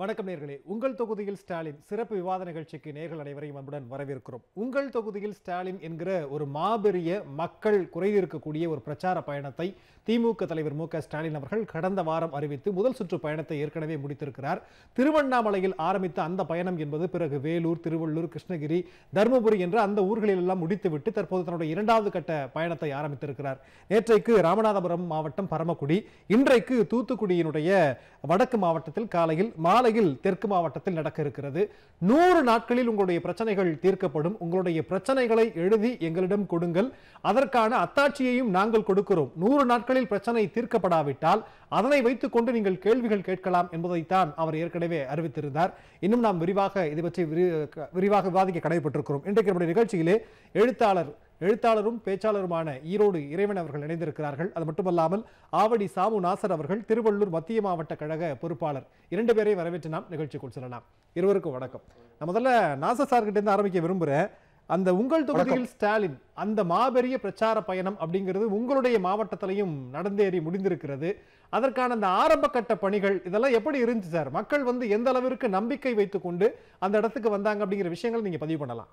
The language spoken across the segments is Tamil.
வணக்கம் நேர்களே உங்கள் தொகுதியில் ஸ்டாலின் சிறப்பு விவாத நிகழ்ச்சிக்கு நேர்கள் அனைவரையும் அன்புடன் வரவேற்கிறோம் உங்கள் தொகுதியில் ஸ்டாலின் என்கிற ஒரு மாபெரிய மக்கள் குறைதீர்க்கக்கூடிய ஒரு பிரச்சார பயணத்தை திமுக தலைவர் மு க ஸ்டாலின் அவர்கள் கடந்த வாரம் அறிவித்து முதல் சுற்று பயணத்தை ஏற்கனவே முடித்திருக்கிறார் திருவண்ணாமலையில் ஆரம்பித்த அந்த பயணம் என்பது பிறகு வேலூர் திருவள்ளூர் கிருஷ்ணகிரி தருமபுரி என்ற அந்த ஊர்களில் எல்லாம் முடித்துவிட்டு தற்போது தன்னுடைய இரண்டாவது கட்ட பயணத்தை ஆரம்பித்திருக்கிறார் நேற்றைக்கு ராமநாதபுரம் மாவட்டம் பரமக்குடி இன்றைக்கு தூத்துக்குடியினுடைய வடக்கு மாவட்டத்தில் காலையில் மாலையில் தெற்கு மாவட்டத்தில் நடக்க இருக்கிறது நூறு நாட்களில் உங்களுடைய பிரச்சனைகள் தீர்க்கப்படும் உங்களுடைய பிரச்சனைகளை எழுதி எங்களிடம் கொடுங்கள் அதற்கான அத்தாட்சியையும் நாங்கள் கொடுக்கிறோம் நூறு நாட்களில் பிரச்சனை தீர்க்கப்படாவிட்டால் அதனை வைத்துக் கொண்டு நீங்கள் கேள்விகள் கேட்கலாம் என்பதைத்தான் அவர் ஏற்கனவே அறிவித்திருந்தார் இன்னும் நாம் விரிவாக இது பற்றி விரி- விரிவாக விவாதிக்க கடைபெற்றிருக்கிறோம் இன்றைக்கு நம்முடைய நிகழ்ச்சியிலே எழுத்தாளர் எழுத்தாளரும் பேச்சாளருமான ஈரோடு இறைவன் அவர்கள் இணைந்திருக்கிறார்கள் அது மட்டுமல்லாமல் ஆவடி சாமு நாசர் அவர்கள் திருவள்ளூர் மத்திய மாவட்ட கழக பொறுப்பாளர் இரண்டு பேரை வரவேற்று நாம் நிகழ்ச்சிக்குள் செல்லலாம் இருவருக்கும் வணக்கம் நான் முதல்ல நாசர் சார்கிட்ட இருந்து ஆரம்பிக்க விரும்புகிறேன் அந்த உங்கள் தொகுதியில் ஸ்டாலின் அந்த மாபெரிய பிரச்சார பயணம் அப்படிங்கிறது உங்களுடைய மாவட்டத்திலையும் நடந்தேறி முடிந்திருக்கிறது அதற்கான அந்த ஆரம்ப கட்ட பணிகள் இதெல்லாம் எப்படி இருந்துச்சு சார் மக்கள் வந்து எந்த அளவிற்கு நம்பிக்கை வைத்துக்கொண்டு அந்த இடத்துக்கு வந்தாங்க அப்படிங்கிற விஷயங்கள் நீங்க பதிவு பண்ணலாம்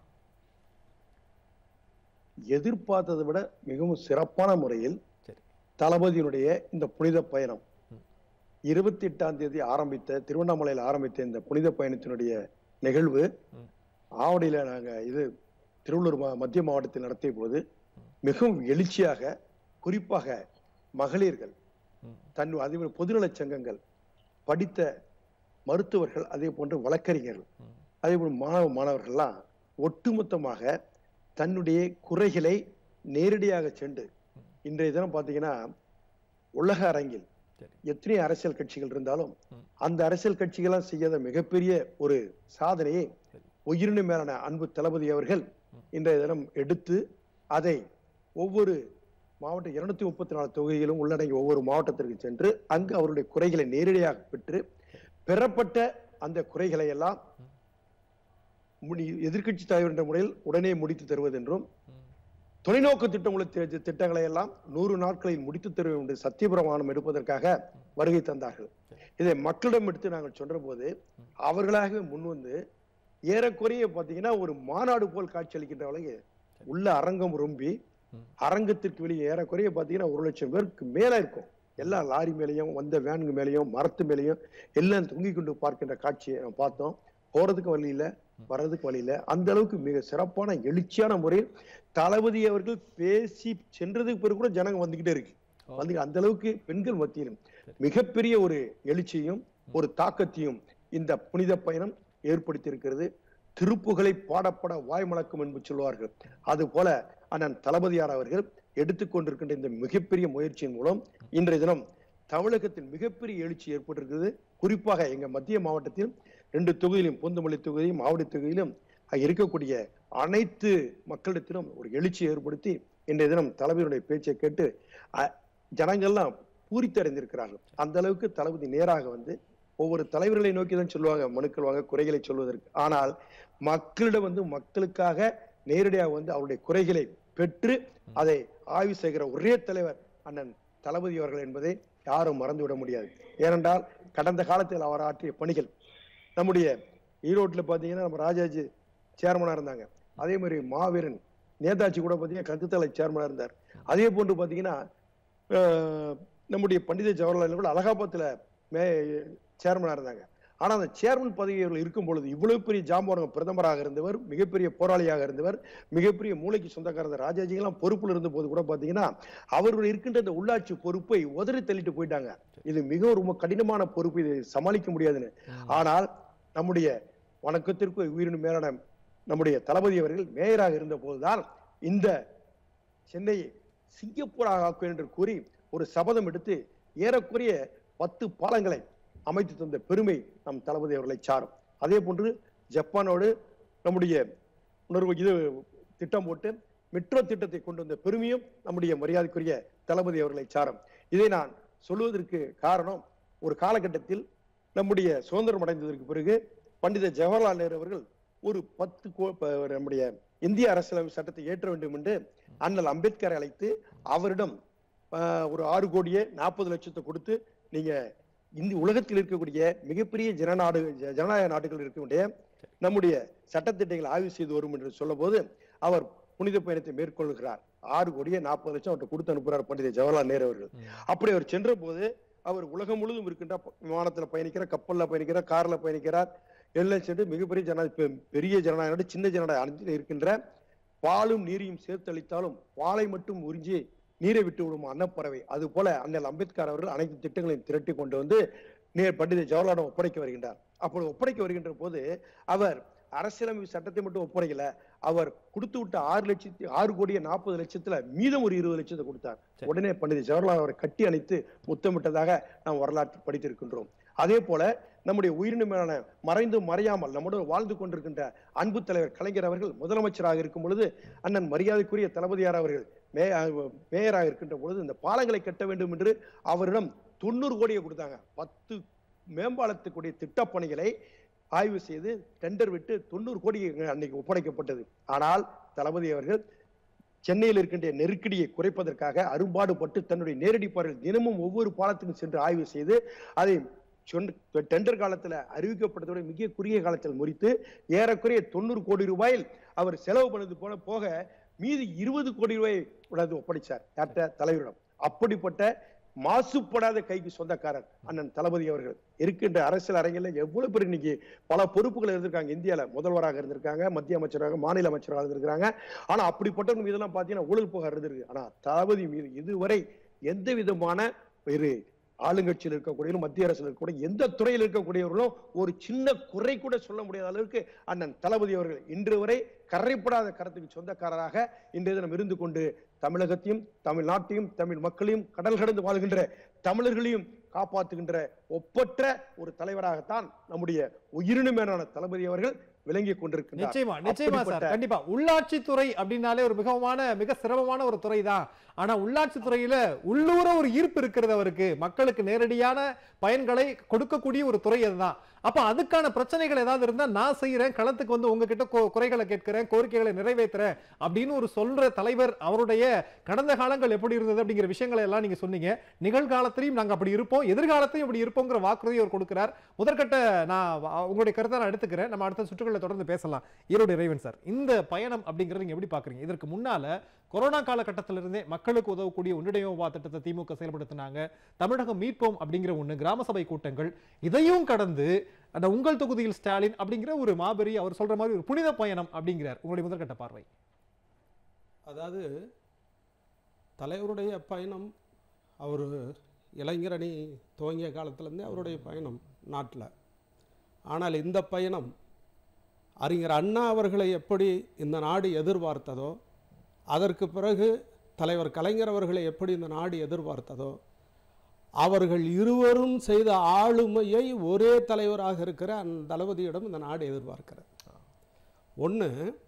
எதிர்பார்த்ததை விட மிகவும் சிறப்பான முறையில் சரி. தளபதியினுடைய இந்த புனித பயணம் ம். இருபத்தி எட்டாம் தேதி ஆரம்பித்த திருவண்ணாமலையில் ஆரம்பித்த இந்த புனித பயணத்தினுடைய நிகழ்வு ம். ஆவடியில நாங்க இது திருவள்ளூர் மா- மத்திய மாவட்டத்தில் நடத்திய போது மிகவும் எழுச்சியாக குறிப்பாக மகளிர்கள் ம். தன் அதே போல பொதுநலச் சங்கங்கள் படித்த மருத்துவர்கள் அதே போன்று வழக்கறிஞர்கள் ம். அதே போல் மாணவ மாணவர்கள்லாம் ஒட்டுமொத்தமாக தன்னுடைய குறைகளை நேரடியாக சென்று இன்றைய தினம் பார்த்தீங்கன்னா உலக அரங்கில் சரி. எத்தனை அரசியல் கட்சிகள் இருந்தாலும் ம். அந்த அரசியல் கட்சிகளாம் செய்யாத மிகப்பெரிய ஒரு சாதனையை சரி. உயிரினும் மேலான அன்பு தளபதி அவர்கள் ம். இன்றைய தினம் எடுத்து அதை ஒவ்வொரு மாவட்ட இருநூத்தி முப்பத்தி நாலு தொகுதியிலும் உள்ளடங்கிய ஒவ்வொரு மாவட்டத்திற்கு சென்று அங்கு அவருடைய குறைகளை நேரடியாக பெற்று பெறப்பட்ட அந்த குறைகளை எல்லாம் எதிர்கட்சி தலைவர் என்ற முறையில் உடனே முடித்து தருவது என்றும் ம். தொலைநோக்கு திட்டமுள்ள தி- திட்டங்களை எல்லாம் நூறு நாட்களில் முடித்து தருவோம் என்று சத்தியபிரமாணம் எடுப்பதற்காக வருகை தந்தார்கள் இதை மக்களிடம் எடுத்து நாங்கள் சொன்னபோது அவர்களாகவே முன்வந்து ஏறக்குறைய பாத்தீங்கன்னா ஒரு மாநாடு போல் காட்சியளிக்கின்ற அளவுக்கு உள்ள அரங்கம் ரொம்பி ம். அரங்கத்திற்கு வெளியே ஏறக்குறைய பாத்தீங்கன்னா ஒரு லட்சம் பேருக்கு மேல இருக்கும் எல்லா லாரி மேலேயும் வந்த வேனுங்க மேலேயும் மரத்து மேலேயும் எல்லாம் தொங்கிக் கொண்டு பார்க்கின்ற காட்சியை நம்ம பார்த்தோம் போறதுக்கு வழி இல்ல வர்றதுக்கு வழி இல்ல அந்த அளவுக்கு மிக சிறப்பான எழுச்சியான முறையில் தளபதி அவர்கள் பேசி சென்றதுக்கு பிறகு கூட ஜனங்க வந்துகிட்டே இருக்கு வந்து அந்த அளவுக்கு பெண்கள் மத்தியிலும் மிகப்பெரிய ஒரு எழுச்சியும் ஒரு தாக்கத்தையும் இந்த புனித பயணம் ஏற்படுத்தி இருக்கிறது திருப்புகளை பாடப்பட வாய் மணக்கும் என்று சொல்வார்கள் அது போல அண்ணன் தளபதியார் அவர்கள் எடுத்துக்கொண்டிருக்கின்ற இந்த மிகப்பெரிய முயற்சியின் மூலம் இன்றைய தினம் தமிழகத்தில் மிகப்பெரிய எழுச்சி ஏற்பட்டிருக்கிறது குறிப்பாக எங்க மத்திய மாவட்டத்தில் ரெண்டு தொகுதியிலும் பொந்துமலை தொகுதியிலும் மாவட்ட தொகுதியிலும் அங்க இருக்கக்கூடிய அனைத்து மக்களிடத்திலும் ஒரு எழுச்சி ஏற்படுத்தி இன்றைய தினம் தலைவருடைய பேச்சை கேட்டு அ- ஜனங்கள்லாம் பூரித்தடைந்திருக்கிறார்கள் அந்த அளவுக்கு தளபதி நேராக வந்து ஒவ்வொரு தலைவர்களை நோக்கி தான் சொல்லுவாங்க மனுக்கள் வாங்க குறைகளை சொல்வதற்கு ஆனால் மக்களிடம் வந்து மக்களுக்காக நேரடியாக வந்து அவருடைய குறைகளை பெற்று அதை ஆய்வு செய்கிற ஒரே தலைவர் அண்ணன் தளபதி அவர்கள் என்பதை யாரும் மறந்துவிட முடியாது ஏனென்றால் கடந்த காலத்தில் அவர் ஆற்றிய பணிகள் நம்முடைய ஈரோட்ல பாத்தீங்கன்னா நம்ம ராஜாஜி சேர்மனா இருந்தாங்க அதே மாதிரி மாவீரன் நேதாஜி கூட பாத்தீங்கன்னா கருத்துத்தலை சேர்மனா இருந்தார் அதே போன்று பாத்தீங்கன்னா அஹ், நம்முடைய பண்டித ஜவஹர்லால் நேரு கூட அலகாபாத்ல மே சேர்மனா இருந்தாங்க ஆனா அந்த சேர்மன் பதவி அவர்கள் இருக்கும் பொழுது இவ்வளவு பெரிய ஜாம்பவனம் பிரதமராக இருந்தவர் மிகப்பெரிய போராளியாக இருந்தவர் மிகப்பெரிய மூளைக்கு சொந்தக்காரர் இருந்த ராஜாஜிங்கெல்லாம் பொறுப்புல இருந்த போது கூட பாத்தீங்கன்னா அவர்கள் இருக்கின்ற இந்த உள்ளாட்சி பொறுப்பை உதறி தள்ளிட்டு போயிட்டாங்க இது மிகவும் ரொம்ப கடினமான பொறுப்பு இதை சமாளிக்க முடியாதுன்னு ஆனால் நம்முடைய வணக்கத்திற்கு உயிரினும் மேலான நம்முடைய தளபதி அவர்கள் மேயராக இருந்த போதுதான் இந்த சென்னையை சிங்கப்பூராக ஆக்குவேன் என்று கூறி ஒரு சபதம் எடுத்து ஏறக்குறைய பத்து பாலங்களை அமைத்து தந்த பெருமை நம் தளபதி அவர்களை சாரும் அதே போன்று ஜப்பானோடு நம்முடைய உணர்வு இது திட்டம் போட்டு மெட்ரோ திட்டத்தை கொண்டு வந்த பெருமையும் நம்முடைய மரியாதைக்குரிய தளபதி அவர்களை சாரும் இதை நான் சொல்வதற்கு காரணம் ஒரு காலகட்டத்தில் நம்முடைய சுதந்திரம் அடைந்ததற்கு பிறகு பண்டித ஜவஹர்லால் நேரு அவர்கள் ஒரு பத்து கோ- ப- நம்முடைய இந்திய அரசியலமைப்பு சட்டத்தை ஏற்ற வேண்டும் என்று அண்ணல் அம்பேத்கரை அழைத்து அவரிடம் ஆஹ், ஒரு ஆறு கோடியே நாற்பது லட்சத்தை கொடுத்து நீங்க இந்த உலகத்தில் இருக்கக்கூடிய மிகப்பெரிய ஜனநாடு ஜ- ஜனநாயக நாடுகள் இருக்கக்கூடிய நம்முடைய சட்டத்திட்டங்களை ஆய்வு செய்து வரும் என்று சொல்லும்போது அவர் புனித பயணத்தை மேற்கொள்கிறார் ஆறு கோடியே நாற்பது லட்சம் அவர்கிட்ட கொடுத்து அனுப்புகிறார் பண்டித ஜவஹர்லால் நேரு அவர்கள் அப்படி அவர் சென்ற போது அவர் உலகம் முழுவதும் இருக்கின்ற ப- விமானத்துல பயணிக்கிறார் கப்பல்ல பயணிக்கிறார் கார்ல பயணிக்கிறார் எல்லாம் சென்று மிகப்பெரிய ஜன பெ- பெரிய ஜனநாயக நாடு சின்ன ஜனநாயக நாடு இருக்கின்ற பாலும் நீரையும் சேர்த்தளித்தாலும் பாலை மட்டும் உறிஞ்சி நீரை விட்டு விடும் அன்னப்பறவை அது போல அண்ணல் அம்பேத்கர் அவர்கள் அனைத்து திட்டங்களையும் திரட்டி கொண்டு வந்து நேர் பண்டித ஜவஹர்லாலிடம் ஒப்படைக்க வருகின்றார் அப்பொழுது ஒப்படைக்க வருகின்ற போது அவர் அரசியலமைப்பு சட்டத்தை மட்டும் ஒப்படைக்கல அவர் கொடுத்து விட்ட ஆறு லட்சத்தி ஆறு கோடியே நாற்பது லட்சத்துல மீதம் ஒரு இருபது லட்சத்தை கொடுத்தார் சரி. உடனே பண்டித ஜவஹர்லால் அவரை கட்டி அணைத்து முத்தமிட்டதாக நாம் வரலாற்று படித்திருக்கின்றோம் அதே போல நம்முடைய உயிரினமான மறைந்து மறையாமல் நம்முடன் வாழ்ந்து கொண்டிருக்கின்ற அன்பு தலைவர் கலைஞர் அவர்கள் முதலமைச்சராக இருக்கும் பொழுது அண்ணன் மரியாதைக்குரிய தளபதியார் அவர்கள் மே மேயராக இருக்கின்ற பொழுது இந்த பாலங்களை கட்ட வேண்டும் என்று அவரிடம் தொண்ணூறு கோடியை கொடுத்தாங்க பத்து மேம்பாலத்துக்குரிய திட்டப் பணிகளை ஆய்வு செய்து டெண்டர் விட்டு தொண்ணூறு கோடி அன்னைக்கு ஒப்படைக்கப்பட்டது ஆனால் தளபதி அவர்கள் சென்னையில் இருக்கின்ற நெருக்கடியை குறைப்பதற்காக அரும்பாடுபட்டு தன்னுடைய நேரடி பார்வையில் தினமும் ஒவ்வொரு பாலத்துக்கும் சென்று ஆய்வு செய்து அதை சொன்ன டெண்டர் காலத்துல அறிவிக்கப்பட்டதோட மிக குறுகிய காலத்தில் முறித்து ஏறக்குறைய தொண்ணூறு கோடி ரூபாயில் அவர் செலவு பண்ணது போல போக மீதி இருபது கோடி ரூபாய் உடனே ஒப்படைச்சார் யார்கிட்ட தலைவரிடம் அப்படிப்பட்ட மாசுபடாத கைக்கு சொந்தக்காரர் அண்ணன் தளபதி அவர்கள் இருக்கின்ற அரசியல் அரங்கில் எவ்வளவு பேர் இன்னைக்கு பல பொறுப்புகள் இருந்திருக்காங்க இந்தியால முதல்வராக இருந்திருக்காங்க மத்திய அமைச்சராக மாநில அமைச்சராக இருந்திருக்காங்க ஆனா அப்படிப்பட்டவங்க மீதெல்லாம் பாத்தீங்கன்னா ஊழல் புகார் இருந்திருக்கு ஆனா தளபதி மீது இதுவரை எந்த விதமான ஒரு ஆளுங்கட்சியில் இருக்கக்கூடிய மத்திய அரசில் இருக்கக்கூடிய எந்த துறையில் இருக்கக்கூடியவர்களும் ஒரு சின்ன குறை கூட சொல்ல முடியாத அளவுக்கு அண்ணன் தளபதி அவர்கள் இன்று வரை கரைப்படாத கருத்துக்கு சொந்தக்காரராக இன்றைய தினம் இருந்து கொண்டு தமிழகத்தையும் தமிழ்நாட்டையும் தமிழ் மக்களையும் கடல் கடந்து வாழ்கின்ற தமிழர்களையும் காப்பாற்றுகின்ற ஒப்பற்ற ஒரு தலைவராகத்தான் நம்முடைய உயிரினுமேனான தளபதி அவர்கள் விளங்கி கொண்டிருக்கின்றார் நிச்சயமா நிச்சயமா சார் அப்படிப்பட்ட- கண்டிப்பா உள்ளாட்சித்துறை அப்படின்னாலே ஒரு மிகமான மிக சிரமமான ஒரு துறை தான் ஆனா உள்ளாட்சித்துறையில உள்ளூர ஒரு ஈர்ப்பு இருக்கிறது அவருக்கு மக்களுக்கு நேரடியான பயன்களை கொடுக்கக்கூடிய ஒரு துறை அதுதான் அப்ப அதுக்கான பிரச்சனைகள் ஏதாவது இருந்தா நான் செய்யறேன் களத்துக்கு வந்து உங்ககிட்ட கொ- குறைகளை கேட்கிறேன் கோரிக்கைகளை நிறைவேற்றுறேன் அப்படின்னு ஒரு சொல்ற தலைவர் அவருடைய கடந்த காலங்கள் எப்படி இருந்தது அப்படிங்கிற விஷயங்களை எல்லாம் நீங்க சொன்னீங்க நிகழ்காலத்திலையும் நாங்க அப்படி இருப்போம் எதிர்காலத்திலையும் அப்படி இருப்போங்கிற வாக்குறுதியை அவர் கொடுக்கிறார் முதற்கட்ட நான் வ- உங்களுடைய கருத்தை நான் எடுத்துக்கிறேன் நம்ம அடுத்த சுற்றுகளை தொடர்ந்து பேசலாம் ஈரோடு இறைவன் சார் இந்த பயணம் அப்படிங்கறது நீங்க எப்படி பாக்குறீங்க இதற்கு முன்னால கொரோனா காலகட்டத்திலிருந்தே மக்களுக்கு உதவக்கூடிய ஒன்றிணையோபா திட்டத்தை திமுக செயல்படுத்தினாங்க தமிழகம் மீட்போம் அப்படிங்கிற ஒண்ணு கிராம சபை கூட்டங்கள் இதையும் கடந்து அந்த உங்கள் தொகுதியில் ஸ்டாலின் அப்படிங்கிற ஒரு மாபெரிய அவர் சொல்ற மாதிரி ஒரு புனித பயணம் அப்படிங்கிறார் உங்களுடைய முதற்கட்ட பார்வை அதாவது தலைவருடைய பயணம் அவர் இளைஞரணி துவங்கிய காலத்திலேருந்தே அவருடைய பயணம் நாட்டில் ஆனால் இந்த பயணம் அறிஞர் அண்ணா அவர்களை எப்படி இந்த நாடு எதிர்பார்த்ததோ அதற்கு பிறகு தலைவர் கலைஞர் அவர்களை எப்படி இந்த நாடு எதிர்பார்த்ததோ அவர்கள் இருவரும் செய்த ஆளுமையை ஒரே தலைவராக இருக்கிற அந்த தளபதியிடம் இந்த நாடு எதிர்பார்க்கிறது ஒன்று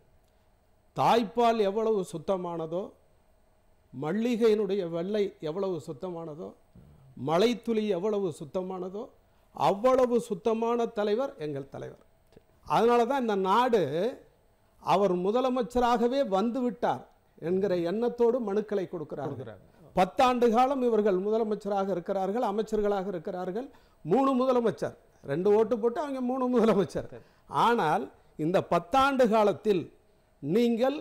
தாய்ப்பால் எவ்வளவு சுத்தமானதோ மல்லிகையினுடைய வெள்ளை எவ்வளவு சுத்தமானதோ மலைத்துளி எவ்வளவு சுத்தமானதோ அவ்வளவு சுத்தமான தலைவர் எங்கள் தலைவர் அதனால தான் இந்த நாடு அவர் முதலமைச்சராகவே வந்து விட்டார் என்கிற எண்ணத்தோடு மனுக்களை கொடுக்கிறார்கள் பத்தாண்டு காலம் இவர்கள் முதலமைச்சராக இருக்கிறார்கள் அமைச்சர்களாக இருக்கிறார்கள் மூணு முதலமைச்சர் ரெண்டு ஓட்டு போட்டு அவங்க மூணு முதலமைச்சர் ஆனால் இந்த பத்தாண்டு காலத்தில் நீங்கள்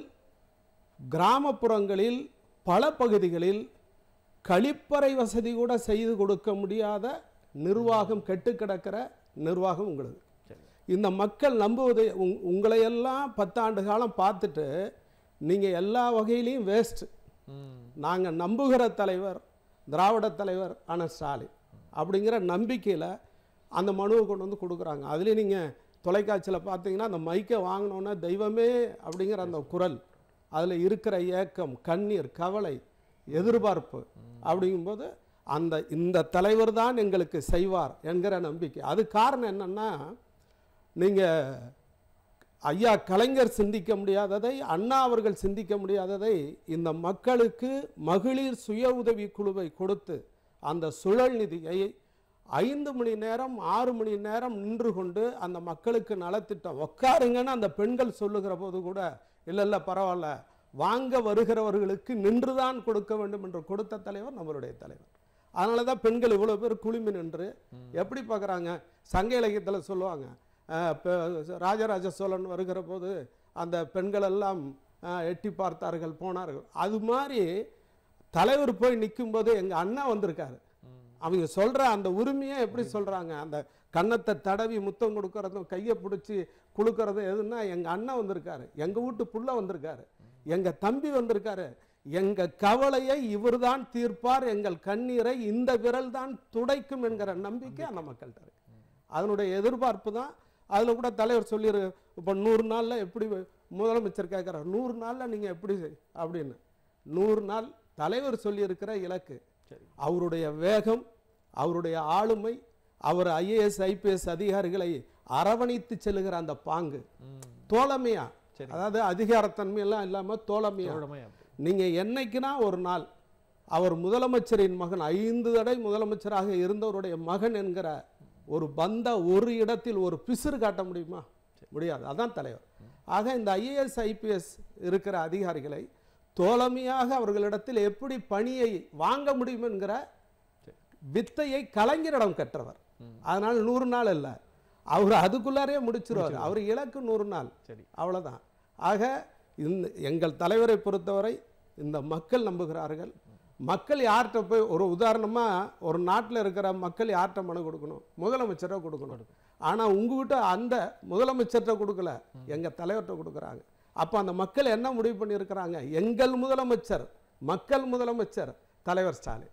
கிராமப்புறங்களில் பல பகுதிகளில் கழிப்பறை வசதி கூட செய்து கொடுக்க முடியாத நிர்வாகம் கெட்டு கிடக்கிற நிர்வாகம் உங்களது இந்த மக்கள் நம்புவது உங் உங்களையெல்லாம் பத்தாண்டு காலம் பார்த்துட்டு நீங்கள் எல்லா வகையிலையும் வேஸ்ட் நாங்கள் நம்புகிற தலைவர் திராவிட தலைவர் ஆன ஸ்டாலின் அப்படிங்கிற நம்பிக்கையில் அந்த மனுவை கொண்டு வந்து கொடுக்குறாங்க அதுலேயும் நீங்கள் தொலைக்காட்சியில் பார்த்தீங்கன்னா அந்த மைக்கை வாங்கினோன்னே தெய்வமே அப்படிங்கிற அந்த குரல் அதில் இருக்கிற ஏக்கம் கண்ணீர் கவலை எதிர்பார்ப்பு அப்படிங்கும்போது அந்த இந்த தலைவர் தான் எங்களுக்கு செய்வார் என்கிற நம்பிக்கை அது காரணம் என்னன்னா நீங்கள் ஐயா கலைஞர் சிந்திக்க முடியாததை அண்ணா அவர்கள் சிந்திக்க முடியாததை இந்த மக்களுக்கு மகளிர் சுய உதவி குழுவை கொடுத்து அந்த சுழல் நிதியை ஐந்து மணி நேரம் ஆறு மணி நேரம் நின்று கொண்டு அந்த மக்களுக்கு நலத்திட்டம் உட்காருங்கன்னு அந்த பெண்கள் சொல்லுகிற போது கூட இல்லை இல்லை பரவாயில்ல வாங்க வருகிறவர்களுக்கு நின்றுதான் கொடுக்க வேண்டும் என்று கொடுத்த தலைவர் நம்மளுடைய தலைவர் அதனால தான் பெண்கள் இவ்வளோ பேர் குழுமி நின்று எப்படி பார்க்குறாங்க சங்க இலக்கியத்தில் சொல்லுவாங்க அஹ், இப்ப ராஜராஜ சோழன் வருகிற போது அந்த பெண்கள் எல்லாம் அஹ், எட்டி பார்த்தார்கள் போனார்கள் அது மாதிரி தலைவர் போய் நிக்கும்போது எங்கள் அண்ணா வந்திருக்காரு அவங்க சொல்ற அந்த உரிமையை எப்படி சொல்றாங்க அந்த கன்னத்தை தடவி முத்தம் கொடுக்கறதும் கையை பிடிச்சி குலுக்கறதும் எதுன்னா எங்க அண்ணன் வந்திருக்காரு எங்க வீட்டு புள்ள வந்திருக்காரு எங்க தம்பி வந்திருக்காரு எங்க கவலையை இவர்தான் தீர்ப்பார் எங்கள் கண்ணீரை இந்த விரல் தான் துடைக்கும் என்கிற நம்பிக்கை அந்த மக்கள்கிட்ட இருக்கு அதனுடைய எதிர்பார்ப்பு தான் அதுல கூட தலைவர் சொல்லிரு இப்போ நூறு நாள்ல எப்படி முதலமைச்சர் கேட்குறாரு நூறு நாள்ல நீங்க எப்படி செய்- அப்படின்னு நூறு நாள் தலைவர் சொல்லியிருக்கிற இலக்கு அவருடைய வேகம் அவருடைய ஆளுமை அவர் ஐஏஎஸ் ஐபிஎஸ் அதிகாரிகளை அரவணைத்து செல்லுகிற அந்த பாங்கு தோழமையா சரி. அதாவது அதிகாரத்தன்மை எல்லாம் இல்லாம தோழமையா தோழமை அப்படி. நீங்க என்னைக்குனா ஒரு நாள் அவர் முதலமைச்சரின் மகன் ஐந்து தடவை முதலமைச்சராக இருந்தவருடைய மகன் என்கிற ஒரு பந்த ஒரு இடத்தில் ஒரு பிசுறு காட்ட முடியுமா முடியாது அதான் தலைவர் ஆக இந்த ஐஏஎஸ் ஐபிஎஸ் இருக்கிற அதிகாரிகளை தோழமையாக அவர்களிடத்தில் எப்படி பணியை வாங்க முடியும் என்கிற வித்தையை கலைஞரிடம் கற்றவர் அதனால் நூறு நாள் இல்லை அவர் அதுக்குள்ளாரே முடிச்சிருவார் அவர் இலக்கு நூறு நாள் சரி அவ்வளவுதான் ஆக இந்த எங்கள் தலைவரை பொறுத்தவரை இந்த மக்கள் நம்புகிறார்கள் மக்கள் யார்கிட்ட போய் ஒரு உதாரணமா ஒரு நாட்டில் இருக்கிற மக்கள் யார்கிட்ட மனு கொடுக்கணும் முதலமைச்சரை கொடுக்கணும் ஆனா உங்ககிட்ட அந்த முதலமைச்சர்கிட்ட கொடுக்கல எங்க தலைவர்கிட்ட கொடுக்குறாங்க அப்ப அந்த மக்கள் என்ன முடிவு பண்ணியிருக்கிறாங்க எங்கள் முதலமைச்சர் மக்கள் முதலமைச்சர் தலைவர் ஸ்டாலின்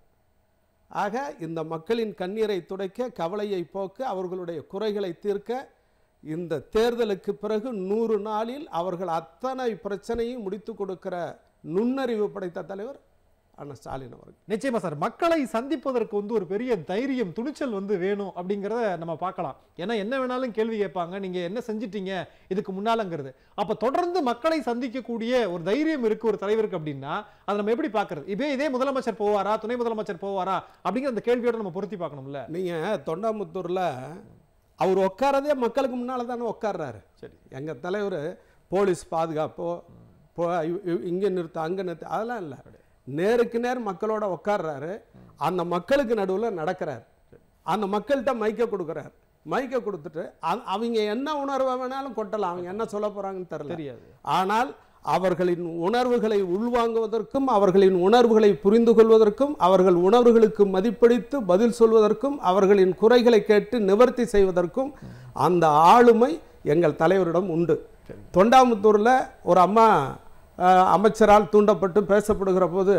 ஆக இந்த மக்களின் கண்ணீரை துடைக்க கவலையை போக்க அவர்களுடைய குறைகளை தீர்க்க இந்த தேர்தலுக்கு பிறகு நூறு நாளில் அவர்கள் அத்தனை பிரச்சனையும் முடித்து கொடுக்கிற நுண்ணறிவு படைத்த தலைவர் அண்ணா ஸ்டாலின் அவர்கள் நிச்சயமா சார் மக்களை சந்திப்பதற்கு வந்து ஒரு பெரிய தைரியம் துணிச்சல் வந்து வேணும் அப்படிங்கிறத நம்ம பார்க்கலாம் ஏன்னா என்ன வேணாலும் கேள்வி கேட்பாங்க நீங்க என்ன செஞ்சிட்டீங்க இதுக்கு முன்னாலங்கிறது அப்ப தொடர்ந்து மக்களை சந்திக்கக்கூடிய ஒரு தைரியம் இருக்கு ஒரு தலைவருக்கு அப்படின்னா அதை நம்ம எப்படி பார்க்கறது இதே இதே முதலமைச்சர் போவாரா துணை முதலமைச்சர் போவாரா அப்படிங்கிற அந்த கேள்வியோட நம்ம பொருத்தி பார்க்கணும்ல நீங்க தொண்டாமுத்தூர்ல அவர் உட்காரதே மக்களுக்கு முன்னால தானே உட்கார்றாரு சரி எங்க தலைவர் போலீஸ் பாதுகாப்போ போ இ- இ- இங்க நிறுத்த அங்க நிறுத்த அதெல்லாம் இல்லை நேருக்கு நேர் மக்களோட உட்கார்றாரு அந்த மக்களுக்கு நடுவுல நடக்கிறார் அந்த மக்கள்கிட்ட மைக்க கொடுக்குறார் மைக்க கொடுத்துட்டு அ- அவங்க என்ன உணர்வை வேணாலும் கொட்டலாம் அவங்க என்ன சொல்ல போறாங்கன்னு தெரியல தெரியாது ஆனால் அவர்களின் உணர்வுகளை உள்வாங்குவதற்கும் அவர்களின் உணர்வுகளை புரிந்து கொள்வதற்கும் அவர்கள் உணர்வுகளுக்கு மதிப்பளித்து பதில் சொல்வதற்கும் அவர்களின் குறைகளை கேட்டு நிவர்த்தி செய்வதற்கும் அந்த ஆளுமை எங்கள் தலைவரிடம் உண்டு தொண்டாமுத்தூரில் ஒரு அம்மா அஹ், அமைச்சரால் தூண்டப்பட்டு பேசப்படுகிற போது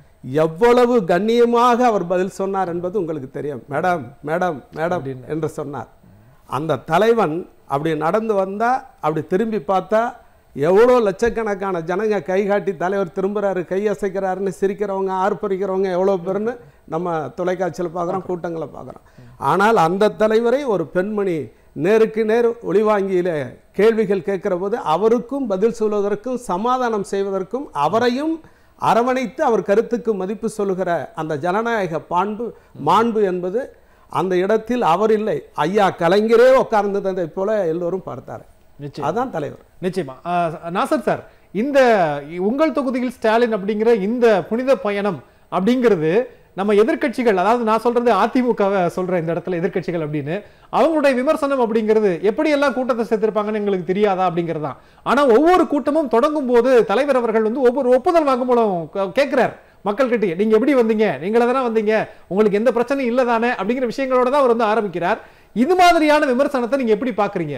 எவ்வளவு கண்ணியமாக அவர் பதில் சொன்னார் என்பது உங்களுக்கு தெரியும் மேடம் மேடம் மேடம் என்று சொன்னார் அந்த தலைவன் அப்படி நடந்து வந்தா அப்படி திரும்பி பார்த்தா எவ்வளோ லட்சக்கணக்கான ஜனங்க கை காட்டி தலைவர் திரும்புறாரு கை அசைக்கிறாருன்னு சிரிக்கிறவங்க ஆர்ப்பரிக்கிறவங்க எவ்வளோ பேருன்னு நம்ம தொலைக்காட்சியில் பார்க்குறோம் கூட்டங்களை பார்க்குறோம் ஆனால் அந்த தலைவரை ஒரு பெண்மணி நேருக்கு நேர் ஒளிவாங்கியில கேள்விகள் கேட்கிற போது அவருக்கும் பதில் சொல்வதற்கும் சமாதானம் செய்வதற்கும் அவரையும் அரவணைத்து அவர் கருத்துக்கு மதிப்பு சொல்லுகிற அந்த ஜனநாயக பாண்பு மாண்பு என்பது அந்த இடத்தில் அவர் இல்லை ஐயா கலைஞரே உட்கார்ந்ததை போல எல்லோரும் பார்த்தார் நிச்சயம் அதான் தலைவர் நிச்சயமா ஆஹ் நாசர் சார் இந்த உங்கள் தொகுதியில் ஸ்டாலின் அப்படிங்கிற இந்த புனித பயணம் அப்படிங்கிறது நம்ம எதிர்க்கட்சிகள் அதாவது நான் சொல்றது அதிமுகவை சொல்றேன் இந்த இடத்துல எதிர்க்கட்சிகள் அப்படின்னு அவங்களுடைய விமர்சனம் அப்படிங்கிறது எப்படி எல்லாம் கூட்டத்தை சேர்த்திருப்பாங்கன்னு எங்களுக்கு தெரியாதா அப்படிங்கிறது தான் ஆனா ஒவ்வொரு கூட்டமும் தொடங்கும் போது தலைவர் அவர்கள் வந்து ஒவ்வொரு ஒப்புதல் வாக்குமூலம் கே- கேட்கிறார் மக்கள் கிட்ட நீங்க எப்படி வந்தீங்க நீங்கள தானே வந்தீங்க உங்களுக்கு எந்த பிரச்சனையும் இல்லை தானே அப்படிங்கிற விஷயங்களோட தான் அவர் வந்து ஆரம்பிக்கிறார் இது மாதிரியான விமர்சனத்தை நீங்க எப்படி பாக்குறீங்க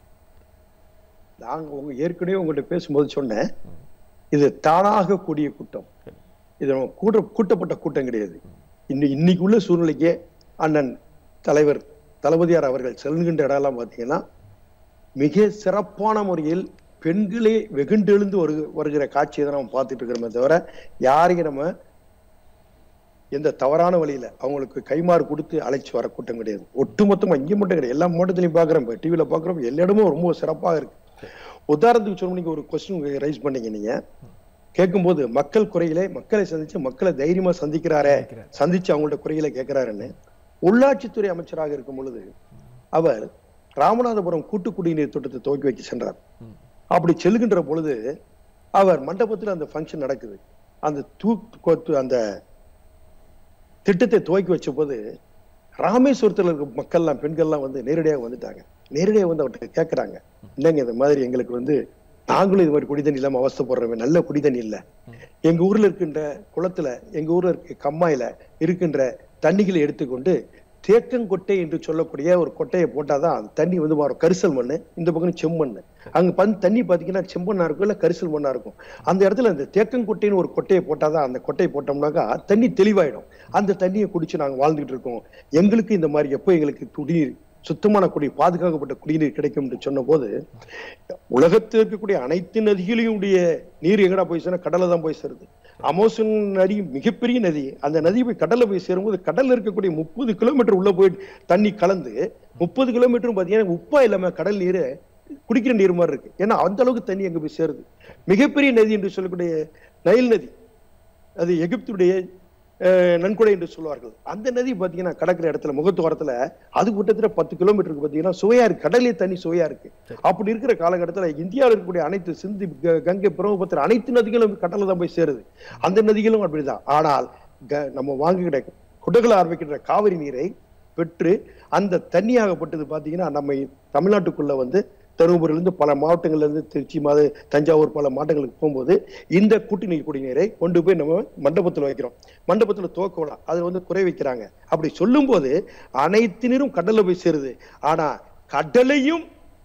நாங்க உங்க ஏற்கனவே உங்கள்கிட்ட பேசும்போது சொன்னேன் இது தானாக கூடிய கூட்டம் இது நம்ம கூட்ட கூட்டப்பட்ட கூட்டம் கிடையாது இன்னி இன்னைக்கு உள்ள சூழ்நிலைக்கே அண்ணன் தலைவர் தளபதியார் அவர்கள் செல்கின்ற இடம்லாம் பார்த்தீங்கன்னா மிக சிறப்பான முறையில் பெண்களே வெகுண்டெழுந்து வரு வருகிற காட்சியை தான் நம்ம பார்த்துட்டு இருக்கிறோமே தவிர யாரையும் நம்ம எந்த தவறான வழியில அவங்களுக்கு கைமாறு கொடுத்து அழைச்சு வர கூட்டம் கிடையாது ஒட்டுமொத்தமா இங்க மட்டும் கிடையாது எல்லா மாவட்டத்திலையும் பாக்குறோம் இப்போ டிவியில பாக்குறோம் எல்லா இடமும் ரொம்ப சிறப்பாக இருக்கு உதாரணத்துக்கு சொல்லணும் நீங்க ஒரு கொஸ்டின் ரைஸ் பண்ணீங்க நீங்க கேட்கும்போது மக்கள் குறைகளை மக்களை சந்திச்சு மக்களை தைரியமா சந்திக்கிறாரே சந்திச்சு அவங்கள்ட்ட குறைகளை கேட்கிறாருன்னு உள்ளாட்சித்துறை அமைச்சராக இருக்கும் பொழுது அவர் ராமநாதபுரம் கூட்டு குடிநீர் திட்டத்தை துவக்கி வைக்க சென்றார் அப்படி செல்கின்ற பொழுது அவர் மண்டபத்தில் அந்த ஃபங்க்ஷன் நடக்குது அந்த தூ கொத்து அந்த திட்டத்தை துவக்கி வச்ச போது ராமேஸ்வரத்துல இருக்க மக்கள்லாம் பெண்கள்லாம் வந்து நேரடியாக வந்துட்டாங்க நேரடியாக வந்து அவர்கிட்ட கேட்கறாங்க என்னங்க இந்த மாதிரி எங்களுக்கு வந்து நாங்களும் இது மாதிரி குடிதண்ணி இல்லாம அவஸ்தைப்படுறோம் நல்ல குடிதண்ணி இல்ல எங்க ஊர்ல இருக்கின்ற குளத்துல எங்க ஊர்ல இருக்க கம்மாயில இருக்கின்ற தண்ணிகளை எடுத்துக்கொண்டு தேக்கங்கொட்டை என்று சொல்லக்கூடிய ஒரு கொட்டையை போட்டாதான் அந்த தண்ணி வந்து மாறும் கரிசல் மண்ணு இந்த பக்கம் செம்மண் அங்க பந்து தண்ணி பாத்தீங்கன்னா செம்மண்ணா இருக்கும் இல்ல கரிசல் மண்ணா இருக்கும் அந்த இடத்துல அந்த தேக்கங்கொட்டைன்னு ஒரு கொட்டையை போட்டாதான் அந்த கொட்டையை போட்டோம்னாக்கா தண்ணி தெளிவாயிடும் அந்த தண்ணியை குடிச்சு நாங்க வாழ்ந்துகிட்டு இருக்கோம் எங்களுக்கு இந்த மாதிரி எப்போ எங்களுக்கு குடிநீர் சுத்தமான குடி பாதுகாக்கப்பட்ட குடிநீர் கிடைக்கும் என்று சொன்னபோது உலகத்தில் இருக்கக்கூடிய அனைத்து நதிகளையும் உடைய நீர் எங்கடா போய் சேரும் கடல்ல தான் போய் சேருது அமோசன் நதி மிகப்பெரிய நதி அந்த நதி போய் கடல்ல போய் சேரும்போது கடல்ல இருக்கக்கூடிய முப்பது கிலோமீட்டர் உள்ள போய் தண்ணி கலந்து முப்பது கிலோமீட்டரும் பாத்தீங்கன்னா உப்பா இல்லாம கடல் நீர் குடிக்கிற நீர் மாதிரி இருக்கு ஏன்னா அந்த அளவுக்கு தண்ணி அங்க போய் சேருது மிகப்பெரிய நதி என்று சொல்லக்கூடிய நைல் நதி அது எகிப்துடைய அஹ், நன்கொடை என்று சொல்வார்கள் அந்த நதி பாத்தீங்கன்னா கடற்கரை இடத்துல முகத்துவாரத்துல அது கிட்டத்தட்ட பத்து கிலோமீட்டருக்கு பாத்தீங்கன்னா சுவையா இருக்கு கடலே தண்ணி சுவையா இருக்கு அப்படி இருக்கிற காலகட்டத்துல இந்தியாவில் இருக்கக்கூடிய அனைத்து சிந்து க- கங்கை பிரம்மபுத்திர அனைத்து நதிகளும் கடல்ல தான் போய் சேருது அந்த நதிகளும் அப்படிதான் ஆனால் க- நம்ம வாங்குகிற குடகுல ஆரம்பிக்கின்ற காவிரி நீரை பெற்று அந்த தண்ணியாகப்பட்டது பாத்தீங்கன்னா நம்ம தமிழ்நாட்டுக்குள்ள வந்து தருமபுரியிலிருந்து பல மாவட்டங்கள்ல இருந்து திருச்சி மாத தஞ்சாவூர் பல மாவட்டங்களுக்கு போகும்போது இந்த குடிநீர் குடிநீரை கொண்டு போய் நம்ம மண்டபத்தில் வைக்கிறோம் மண்டபத்துல துவக்க விழா அது வந்து குறை வைக்கிறாங்க அப்படி சொல்லும்போது அனைத்து நீரும் கடல்ல போய் சேருது ஆனா கடலையும்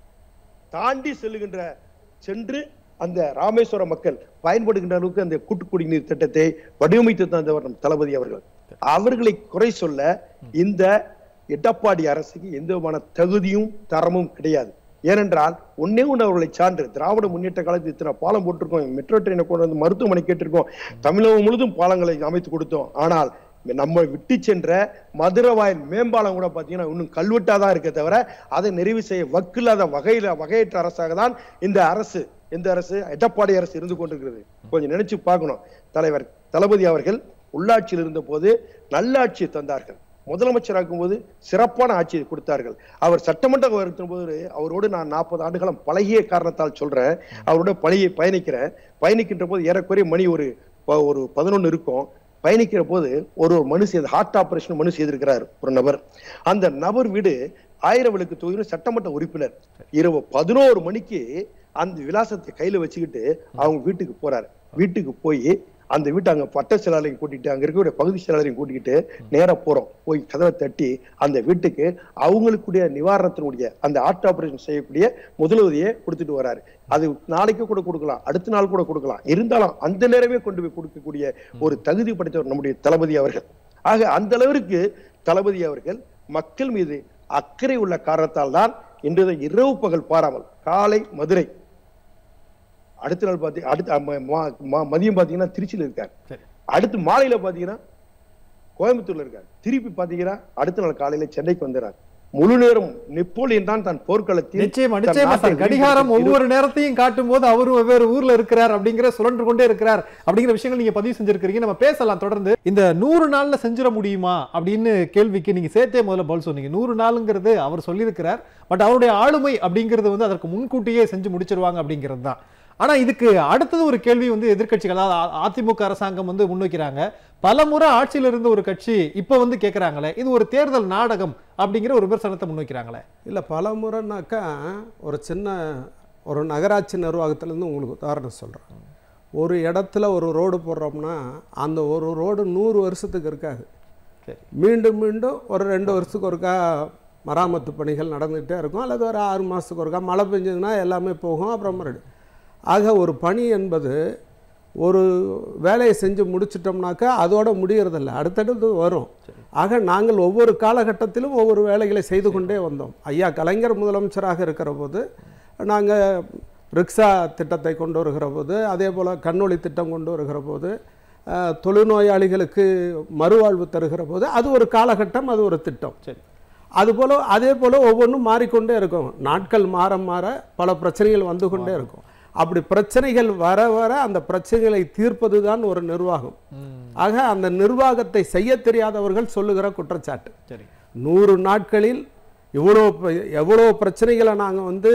தாண்டி செல்லுகின்ற சென்று அந்த ராமேஸ்வர மக்கள் பயன்படுகின்ற அளவுக்கு அந்த கூட்டு குடிநீர் திட்டத்தை வடிவமைத்து தந்தவர் நம் தளபதி அவர்கள் அவர்களை குறை சொல்ல இந்த எடப்பாடி அரசுக்கு எந்த விதமான தகுதியும் தரமும் கிடையாது ஏனென்றால் ஒன்னே ஒன்று அவர்களை சான்று திராவிட முன்னேற்ற காலத்தில் இத்தனை பாலம் போட்டிருக்கோம் மெட்ரோ ட்ரெயினை கொண்டு வந்து மருத்துவமனை கேட்டிருக்கோம் தமிழகம் முழுதும் பாலங்களை அமைத்து கொடுத்தோம் ஆனால் நம்ம விட்டு சென்ற மதுரவாயல் மேம்பாலம் கூட பாத்தீங்கன்னா இன்னும் கல்வெட்டா தான் இருக்க தவிர அதை நிறைவு செய்ய வக்கில்லாத வகையில வகையற்ற அரசாக தான் இந்த அரசு இந்த அரசு எடப்பாடி அரசு இருந்து கொண்டிருக்கிறது கொஞ்சம் நினைச்சு பார்க்கணும் தலைவர் தளபதி அவர்கள் உள்ளாட்சியில் இருந்த போது நல்லாட்சியை தந்தார்கள் முதலமைச்சராகும் போது சிறப்பான ஆட்சியை கொடுத்தார்கள் அவர் சட்டமன்றம் இருக்கும் போது அவரோடு நான் நாற்பது ஆண்டுகளும் பழகிய காரணத்தால் சொல்றேன் அவரோட பணியை பயணிக்கிறேன் பயணிக்கின்ற போது ஏறக்குறைய மணி ஒரு ப- ஒரு பதினொன்னு இருக்கும் பயணிக்கிற போது ஒரு மனு செய்து ஹார்ட் ஆபரேஷன் மனு செய்திருக்கிறார் ஒரு நபர் அந்த நபர் வீடு ஆயிரம் விளக்கு தொகுதியில் சட்டமன்ற உறுப்பினர் இரவு பதினோரு மணிக்கு அந்த விலாசத்தை கையில வச்சுக்கிட்டு அவங்க வீட்டுக்கு போறாரு வீட்டுக்கு போய் அந்த வீட்டை அங்க பட்ட செயலாளரையும் கூட்டிட்டு அங்க இருக்கக்கூடிய பகுதி செயலாளரையும் கூட்டிக்கிட்டு நேரா போறோம் போய் கதவை தட்டி அந்த வீட்டுக்கு அவங்களுக்குடைய நிவாரணத்தினுடைய அந்த ஆர்ட் ஆபரேஷன் செய்யக்கூடிய முதலுதவியை கொடுத்துட்டு வராரு அது நாளைக்கு கூட கொடுக்கலாம் அடுத்த நாள் கூட கொடுக்கலாம் இருந்தாலும் அந்த நேரமே கொண்டு போய் கொடுக்கக்கூடிய ஒரு தகுதி படைத்தவர் நம்முடைய தளபதி அவர்கள் ஆக அந்த அளவிற்கு தளபதி அவர்கள் மக்கள் மீது அக்கறை உள்ள காரணத்தால் தான் இன்றைய இரவு பகல் பாராமல் காலை மதுரை அடுத்த நாள் பாத்தி அடுத்த ம- மா- மா- மதியம் பாத்தீங்கன்னா திருச்சியில இருக்கார் சரி. அடுத்து மாலையில பாத்தீங்கன்னா கோயம்புத்தூர்ல இருக்கார் திருப்பி பாத்தீங்கன்னா அடுத்த நாள் காலையில சென்னைக்கு வந்துறார் முழு நேரம் நெப்போலியன் தான் தன் போர்க்களத்தில் நிச்சயமா தன் நிச்சயமா நாட்டை சார் கடிகாரம் விடுவித்து ஒவ்வொரு நேரத்தையும் காட்டும் போது அவரும் வெவ்வேறு ஊர்ல இருக்கிறார் அப்படிங்கிற சுழன்று கொண்டே இருக்கிறார் அப்படிங்கிற விஷயங்கள் நீங்க பதிவு செஞ்சிருக்கிறீங்க நம்ம பேசலாம் தொடர்ந்து இந்த நூறு நாள்ல செஞ்சிட முடியுமா அப்படின்னு கேள்விக்கு நீங்க சேர்த்தே முதல்ல பதில் சொன்னீங்க நூறு நாளுங்கிறது அவர் சொல்லியிருக்கிறார் பட் அவருடைய ஆளுமை அப்படிங்கிறது வந்து அதற்கு முன்கூட்டியே செஞ்சு முடிச்சிருவாங்க அப்படிங்கிறது தான் ஆனா இதுக்கு அடுத்தது ஒரு கேள்வி வந்து எதிர்க்கட்சிகள் அதாவது அ- அதிமுக அரசாங்கம் வந்து முன்வைக்கிறாங்க பல முறை ஆட்சியில் இருந்த ஒரு கட்சி இப்ப வந்து கேக்குறாங்களே இது ஒரு தேர்தல் நாடகம் அப்படிங்கிற ஒரு விமர்சனத்தை முன்வைக்கிறாங்களே இல்லை பல முறைனாக்கா ஒரு சின்ன ஒரு நகராட்சி நிர்வாகத்திலேருந்து உங்களுக்கு உதாரணம் சொல்கிறேன் ஒரு இடத்துல ஒரு ரோடு போடுறோம்னா அந்த ஒரு ரோடு நூறு வருஷத்துக்கு இருக்காது சரி. மீண்டும் மீண்டும் ஒரு ரெண்டு வருஷத்துக்கு ஒருக்கா மராமத்து பணிகள் நடந்துகிட்டே இருக்கும் அல்லது ஒரு ஆறு மாதத்துக்கு ஒருக்கா மழை பெஞ்சதுன்னா எல்லாமே போகும் அப்புறம் மறுபடியும் ஆக ஒரு பணி என்பது ஒரு வேலையை செஞ்சு முடிச்சிட்டோம்னாக்கா அதோட முடியறதில்ல அடுத்தடுத்து வரும் ஆக நாங்கள் ஒவ்வொரு காலகட்டத்திலும் ஒவ்வொரு வேலைகளை செய்து கொண்டே வந்தோம் ஐயா கலைஞர் முதலமைச்சராக இருக்கிற போது நாங்கள் ரிக்ஷா திட்டத்தை கொண்டு வருகிற போது அதே போல் கண்ணொளி திட்டம் கொண்டு வருகிற போது அஹ், தொழுநோயாளிகளுக்கு மறுவாழ்வு தருகிற போது அது ஒரு காலகட்டம் அது ஒரு திட்டம் சரி அதுபோல் அதே போல் ஒவ்வொன்றும் மாறிக்கொண்டே இருக்கும் நாட்கள் மாற மாற பல பிரச்சனைகள் வந்து கொண்டே இருக்கும் அப்படி பிரச்சனைகள் வர வர அந்த பிரச்சனைகளை தீர்ப்பது தான் ஒரு நிர்வாகம் ஆக அந்த நிர்வாகத்தை செய்ய தெரியாதவர்கள் சொல்லுகிற குற்றச்சாட்டு சரி நூறு நாட்களில் இவ்வளோ ப- எவ்வளோ பிரச்சனைகளை நாங்கள் வந்து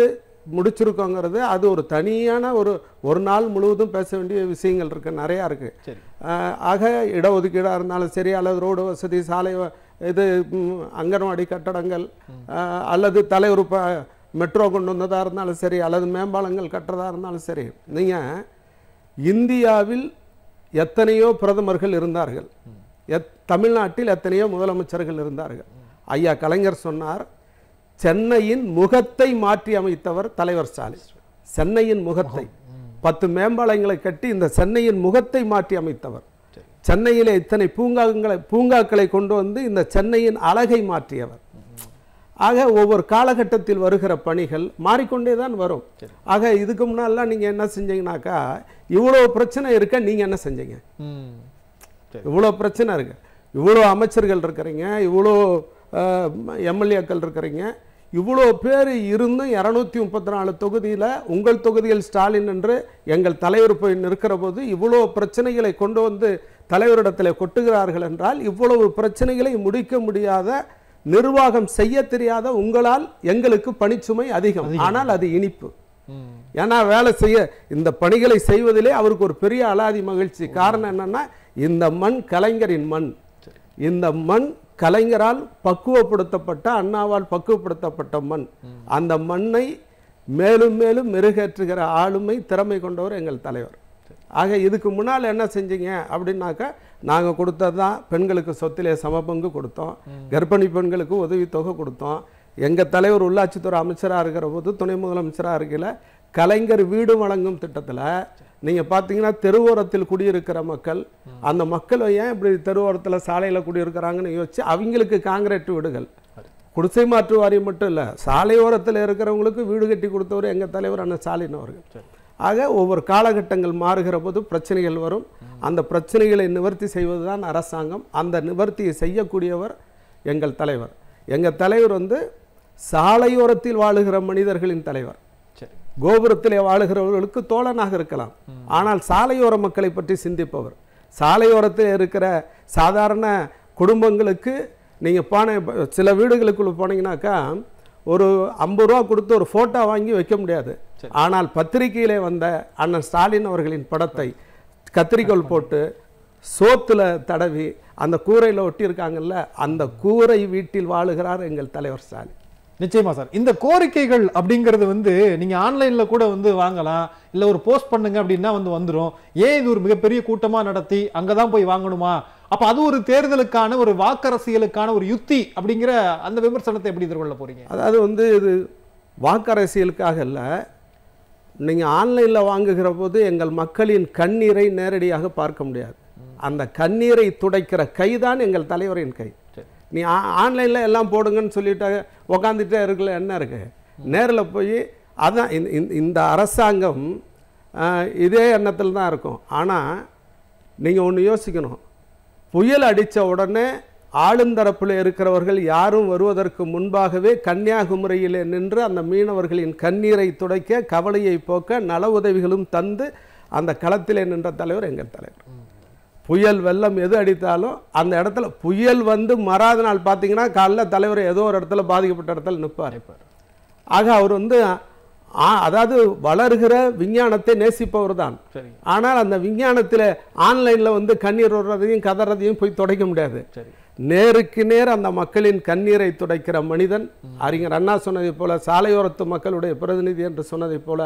முடிச்சிருக்கோங்கிறது அது ஒரு தனியான ஒரு ஒரு நாள் முழுவதும் பேச வேண்டிய விஷயங்கள் இருக்கு நிறையா இருக்கு சரி ஆஹ் ஆக இடஒதுக்கீடாக இருந்தாலும் சரி அல்லது ரோடு வசதி சாலை வ- இது ம், அங்கன்வாடி கட்டடங்கள் ஆஹ் அல்லது தலைவர் ப மெட்ரோ கொண்டு வந்ததாக இருந்தாலும் சரி அல்லது மேம்பாலங்கள் கட்டுறதா இருந்தாலும் சரி நீங்கள் இந்தியாவில் எத்தனையோ பிரதமர்கள் இருந்தார்கள் எத் தமிழ்நாட்டில் எத்தனையோ முதலமைச்சர்கள் இருந்தார்கள் ஐயா கலைஞர் சொன்னார் சென்னையின் முகத்தை மாற்றி அமைத்தவர் தலைவர் ஸ்டாலின் சென்னையின் முகத்தை பத்து மேம்பாலங்களை கட்டி இந்த சென்னையின் முகத்தை மாற்றி அமைத்தவர் சென்னையிலே இத்தனை பூங்காங்களை பூங்காக்களை கொண்டு வந்து இந்த சென்னையின் அழகை மாற்றியவர் ஆக ஒவ்வொரு காலகட்டத்தில் வருகிற பணிகள் மாறிக்கொண்டே தான் வரும் ஆக இதுக்கு முன்னாலாம் நீங்கள் என்ன செஞ்சீங்கனாக்கா இவ்வளோ பிரச்சனை இருக்க நீங்கள் என்ன செஞ்சீங்க ம் சரி இவ்வளோ பிரச்சனை இருக்கு இவ்வளோ அமைச்சர்கள் இருக்கிறீங்க இவ்வளோ எம்எல்ஏக்கள் இருக்கிறீங்க இவ்வளோ பேர் இருந்தும் இரநூத்தி முப்பத்தி நாலு தொகுதியில் உங்கள் தொகுதியில் ஸ்டாலின் என்று எங்கள் தலைவர் போய் நிற்கிற போது இவ்வளோ பிரச்சனைகளை கொண்டு வந்து தலைவரிடத்தில் கொட்டுகிறார்கள் என்றால் இவ்வளவு பிரச்சனைகளை முடிக்க முடியாத நிர்வாகம் செய்ய தெரியாத உங்களால் எங்களுக்கு பணிச்சுமை அதிகம் ஆனால் அது இனிப்பு ம் ஏன்னா வேலை செய்ய இந்த பணிகளை செய்வதிலே அவருக்கு ஒரு பெரிய அலாதி மகிழ்ச்சி காரணம் என்னன்னா இந்த மண் கலைஞரின் மண் இந்த மண் கலைஞரால் பக்குவப்படுத்தப்பட்ட அண்ணாவால் பக்குவப்படுத்தப்பட்ட மண் அந்த மண்ணை மேலும் மேலும் மெருகேற்றுகிற ஆளுமை திறமை கொண்டவர் எங்கள் தலைவர் ஆக இதுக்கு முன்னால் என்ன செஞ்சீங்க அப்படின்னாக்கா நாங்கள் கொடுத்தது தான் பெண்களுக்கு சொத்திலே சமபங்கு கொடுத்தோம் கர்ப்பிணி பெண்களுக்கு உதவித்தொகை கொடுத்தோம் எங்கள் தலைவர் உள்ளாட்சித்துறை அமைச்சராக இருக்கிற போது துணை முதலமைச்சராக இருக்கையில் கலைஞர் வீடு வழங்கும் திட்டத்தில் நீங்கள் பார்த்தீங்கன்னா தெருவோரத்தில் குடியிருக்கிற மக்கள் அந்த மக்கள் ஏன் இப்படி தெருவோரத்தில் சாலையில் குடியிருக்கிறாங்கன்னு யோசிச்சு அவங்களுக்கு காங்கிரீட் வீடுகள் குடிசை மாற்று வாரியம் மட்டும் இல்லை சாலையோரத்தில் இருக்கிறவங்களுக்கு வீடு கட்டி கொடுத்தவர் எங்கள் தலைவர் அண்ணன் ஸ்டாலின் அவர்கள் ஆக ஒவ்வொரு காலகட்டங்கள் மாறுகிற போது பிரச்சனைகள் வரும் அந்த பிரச்சனைகளை நிவர்த்தி செய்வது தான் அரசாங்கம் அந்த நிவர்த்தியை செய்யக்கூடியவர் எங்கள் தலைவர் எங்கள் தலைவர் வந்து சாலையோரத்தில் வாழுகிற மனிதர்களின் தலைவர் சரி கோபுரத்திலே வாழுகிறவர்களுக்கு தோழனாக இருக்கலாம் ஆனால் சாலையோர மக்களை பற்றி சிந்திப்பவர் சாலையோரத்தில் இருக்கிற சாதாரண குடும்பங்களுக்கு நீங்கள் போன சில வீடுகளுக்குள்ள போனீங்கன்னாக்கா ஒரு ஐம்பது ரூபா கொடுத்து ஒரு ஃபோட்டோ வாங்கி வைக்க முடியாது ஆனால் பத்திரிகையிலே வந்த அண்ணன் ஸ்டாலின் அவர்களின் படத்தை கத்திரிக்கோல் போட்டு சோத்துல தடவி அந்த கூரையில் ஒட்டியிருக்காங்கல்ல அந்த கூரை வீட்டில் வாழுகிறார் எங்கள் தலைவர் ஸ்டாலின் நிச்சயமா சார் இந்த கோரிக்கைகள் அப்படிங்கிறது வந்து நீங்க ஆன்லைன்ல கூட வந்து வாங்கலாம் இல்ல ஒரு போஸ்ட் பண்ணுங்க அப்படின்னா வந்து வந்துரும் ஏன் இது ஒரு மிகப்பெரிய கூட்டமா நடத்தி அங்கதான் போய் வாங்கணுமா அப்ப அது ஒரு தேர்தலுக்கான ஒரு வாக்கரசியலுக்கான ஒரு யுத்தி அப்படிங்கிற அந்த விமர்சனத்தை எப்படி எதிர்கொள்ள போறீங்க அதாவது வந்து இது வாக்கரசியலுக்காக இல்லை நீங்கள் ஆன்லைனில் வாங்குகிற போது எங்கள் மக்களின் கண்ணீரை நேரடியாக பார்க்க முடியாது அந்த கண்ணீரை துடைக்கிற கைதான் எங்கள் தலைவரின் கை சரி. நீ ஆன்லைனில் எல்லாம் போடுங்கன்னு சொல்லிட்டு உக்காந்துட்டே இருக்கல என்ன இருக்கு நேரில் போய் அதான் இந்த- இந்த- இந்த அரசாங்கம் ஆஹ், இதே எண்ணத்தில் தான் இருக்கும் ஆனால் நீங்கள் ஒன்று யோசிக்கணும் புயல் அடித்த உடனே ஆளுந்தரப்பில் இருக்கிறவர்கள் யாரும் வருவதற்கு முன்பாகவே கன்னியாகுமரியிலே நின்று அந்த மீனவர்களின் கண்ணீரை துடைக்க கவலையை போக்க நல உதவிகளும் தந்து அந்த களத்திலே நின்ற தலைவர் எங்கள் தலைவர் புயல் வெள்ளம் எது அடித்தாலும் அந்த இடத்துல புயல் வந்து மறாத நாள் பார்த்தீங்கன்னா காலைல தலைவர் ஏதோ ஒரு இடத்துல பாதிக்கப்பட்ட இடத்துல நிற்பார் ஆக அவர் வந்து ஆ, அதாவது வளர்கிற விஞ்ஞானத்தை நேசிப்பவர் தான் சரி ஆனால் அந்த விஞ்ஞானத்தில் ஆன்லைனில் வந்து கண்ணீர் வர்றதையும் கதறதையும் போய் துடைக்க முடியாது சரி நேருக்கு நேர் அந்த மக்களின் கண்ணீரை துடைக்கிற மனிதன் அறிஞர் அண்ணா சொன்னதைப் போல சாலையோரத்து மக்களுடைய பிரதிநிதி என்று சொன்னதைப் போல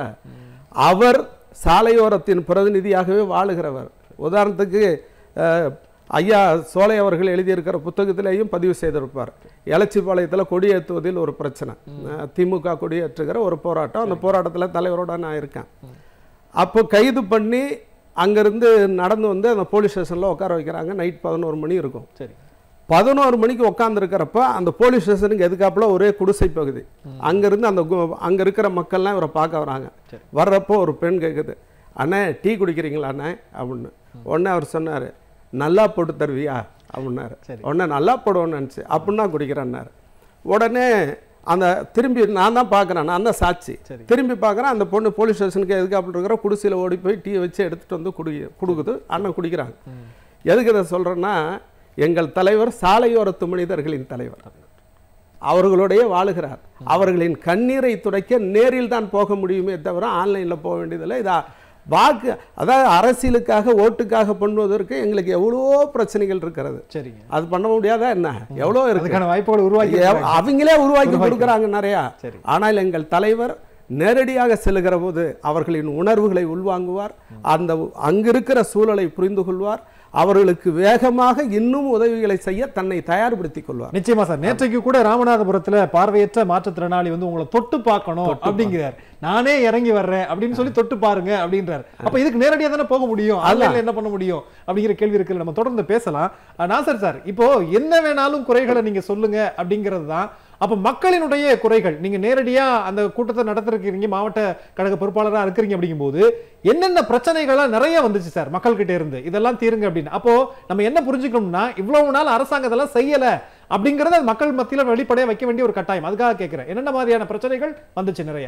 அவர் சாலையோரத்தின் பிரதிநிதியாகவே வாழுகிறவர் உதாரணத்துக்கு அஹ், ஐயா சோலை அவர்கள் எழுதியிருக்கிற புத்தகத்திலேயும் பதிவு செய்திருப்பார் எலச்சிபாளையத்தில் கொடியேற்றுவதில் ஒரு பிரச்சனை அஹ், திமுக கொடியேற்றுகிற ஒரு போராட்டம் அந்த போராட்டத்தில் தலைவரோட நான் இருக்கேன் அப்போ கைது பண்ணி அங்கேருந்து நடந்து வந்து அந்த போலீஸ் ஸ்டேஷனில் உட்கார வைக்கிறாங்க நைட் பதினோரு மணி இருக்கும் சரி பதினோரு மணிக்கு உட்காந்துருக்கிறப்ப அந்த போலீஸ் ஸ்டேஷனுக்கு எதுக்காப்புல ஒரே குடிசை பகுதி அங்கேருந்து அந்த கு- அங்க இருக்கிற மக்கள்லாம் இவரை பார்க்க வராங்க சரி. வர்றப்போ ஒரு பெண் கேட்குது அண்ணே டீ குடிக்கிறீங்களா அண்ணே அப்படின்னு உடனே அவர் சொன்னார் நல்லா போட்டு தருவியா அப்படின்னாரு சரி. உடனே நல்லா போடுவோன்னு நினச்சி அப்படின்னா குடிக்கிறேன்னாரு உடனே அந்த திரும்பி நான் தான் பார்க்குறேன் நான் தான் சாட்சி சரி. திரும்பி பார்க்குறேன் அந்த பொண்ணு போலீஸ் ஸ்டேஷனுக்கு எதுக்காப்புல இருக்கிற குடிசையில் ஓடி போய் டீ வச்சு எடுத்துகிட்டு வந்து குடி கொடுக்குது அண்ணன் குடிக்கிறாங்க எதுக்கு இதை சொல்கிறேன்னா எங்கள் தலைவர் சாலையோரத்து மனிதர்களின் தலைவர் அவர்களுடைய வாழுகிறார் அவர்களின் கண்ணீரை துடைக்க நேரில் தான் போக முடியுமே தவிர ஆன்லைனில் போக வேண்டியதில்லை இதா வாக்கு அதாவது அரசியலுக்காக ஓட்டுக்காக பண்ணுவதற்கு எங்களுக்கு எவ்வளவோ பிரச்சனைகள் இருக்கிறது சரிங்க அது பண்ண முடியாதா என்ன எவ்வளோ இருக்கு அதுக்கான வாய்ப்புகள் உருவாக்கி எவ்- அவங்களே உருவாக்கி உருவாக்கி. கொடுக்குறாங்க நிறையா சரி. ஆனால் எங்கள் தலைவர் நேரடியாக செல்லுகிற போது அவர்களின் உணர்வுகளை உள்வாங்குவார் அந்த அங்கு இருக்கிற சூழலை புரிந்து கொள்வார் அவர்களுக்கு வேகமாக இன்னும் உதவிகளை செய்ய தன்னை தயார்படுத்திக் கொள்வார் நிச்சயமா சார் நேற்றைக்கு கூட ராமநாதபுரத்துல பார்வையற்ற மாற்றுத்திறனாளி வந்து உங்களை தொட்டு பார்க்கணும் அப்படிங்கிறார் நானே இறங்கி வர்றேன் அப்படின்னு சொல்லி தொட்டு பாருங்க அப்படின்றார் அப்ப இதுக்கு நேரடியா தானே போக முடியும் ஆன்லைன்ல என்ன பண்ண முடியும் அப்படிங்கிற கேள்வி இருக்கு நம்ம தொடர்ந்து பேசலாம் அஹ், நாசர் சார் இப்போ என்ன வேணாலும் குறைகளை நீங்க சொல்லுங்க அப்படிங்கிறது தான் அப்ப மக்களினுடைய குறைகள் நீங்க நேரடியா அந்த கூட்டத்தை நடத்திருக்கீங்க மாவட்ட கழக பொறுப்பாளரா இருக்கிறீங்க அப்படிங்கும்போது என்னென்ன பிரச்சனைகள்லாம் நிறைய வந்துச்சு சார் மக்கள் கிட்ட இருந்து இதெல்லாம் தீருங்க அப்படின்னு அப்போ நம்ம என்ன புரிஞ்சுக்கணும்னா இவ்வளவு நாள் அரசாங்கம் இதெல்லாம் செய்யல அப்படிங்கறத மக்கள் மத்தியில வெளிப்படையா வைக்க வேண்டிய ஒரு கட்டாயம் அதுக்காக கேட்கிறேன் என்னென்ன மாதிரியான பிரச்சனைகள் வந்துச்சு நிறைய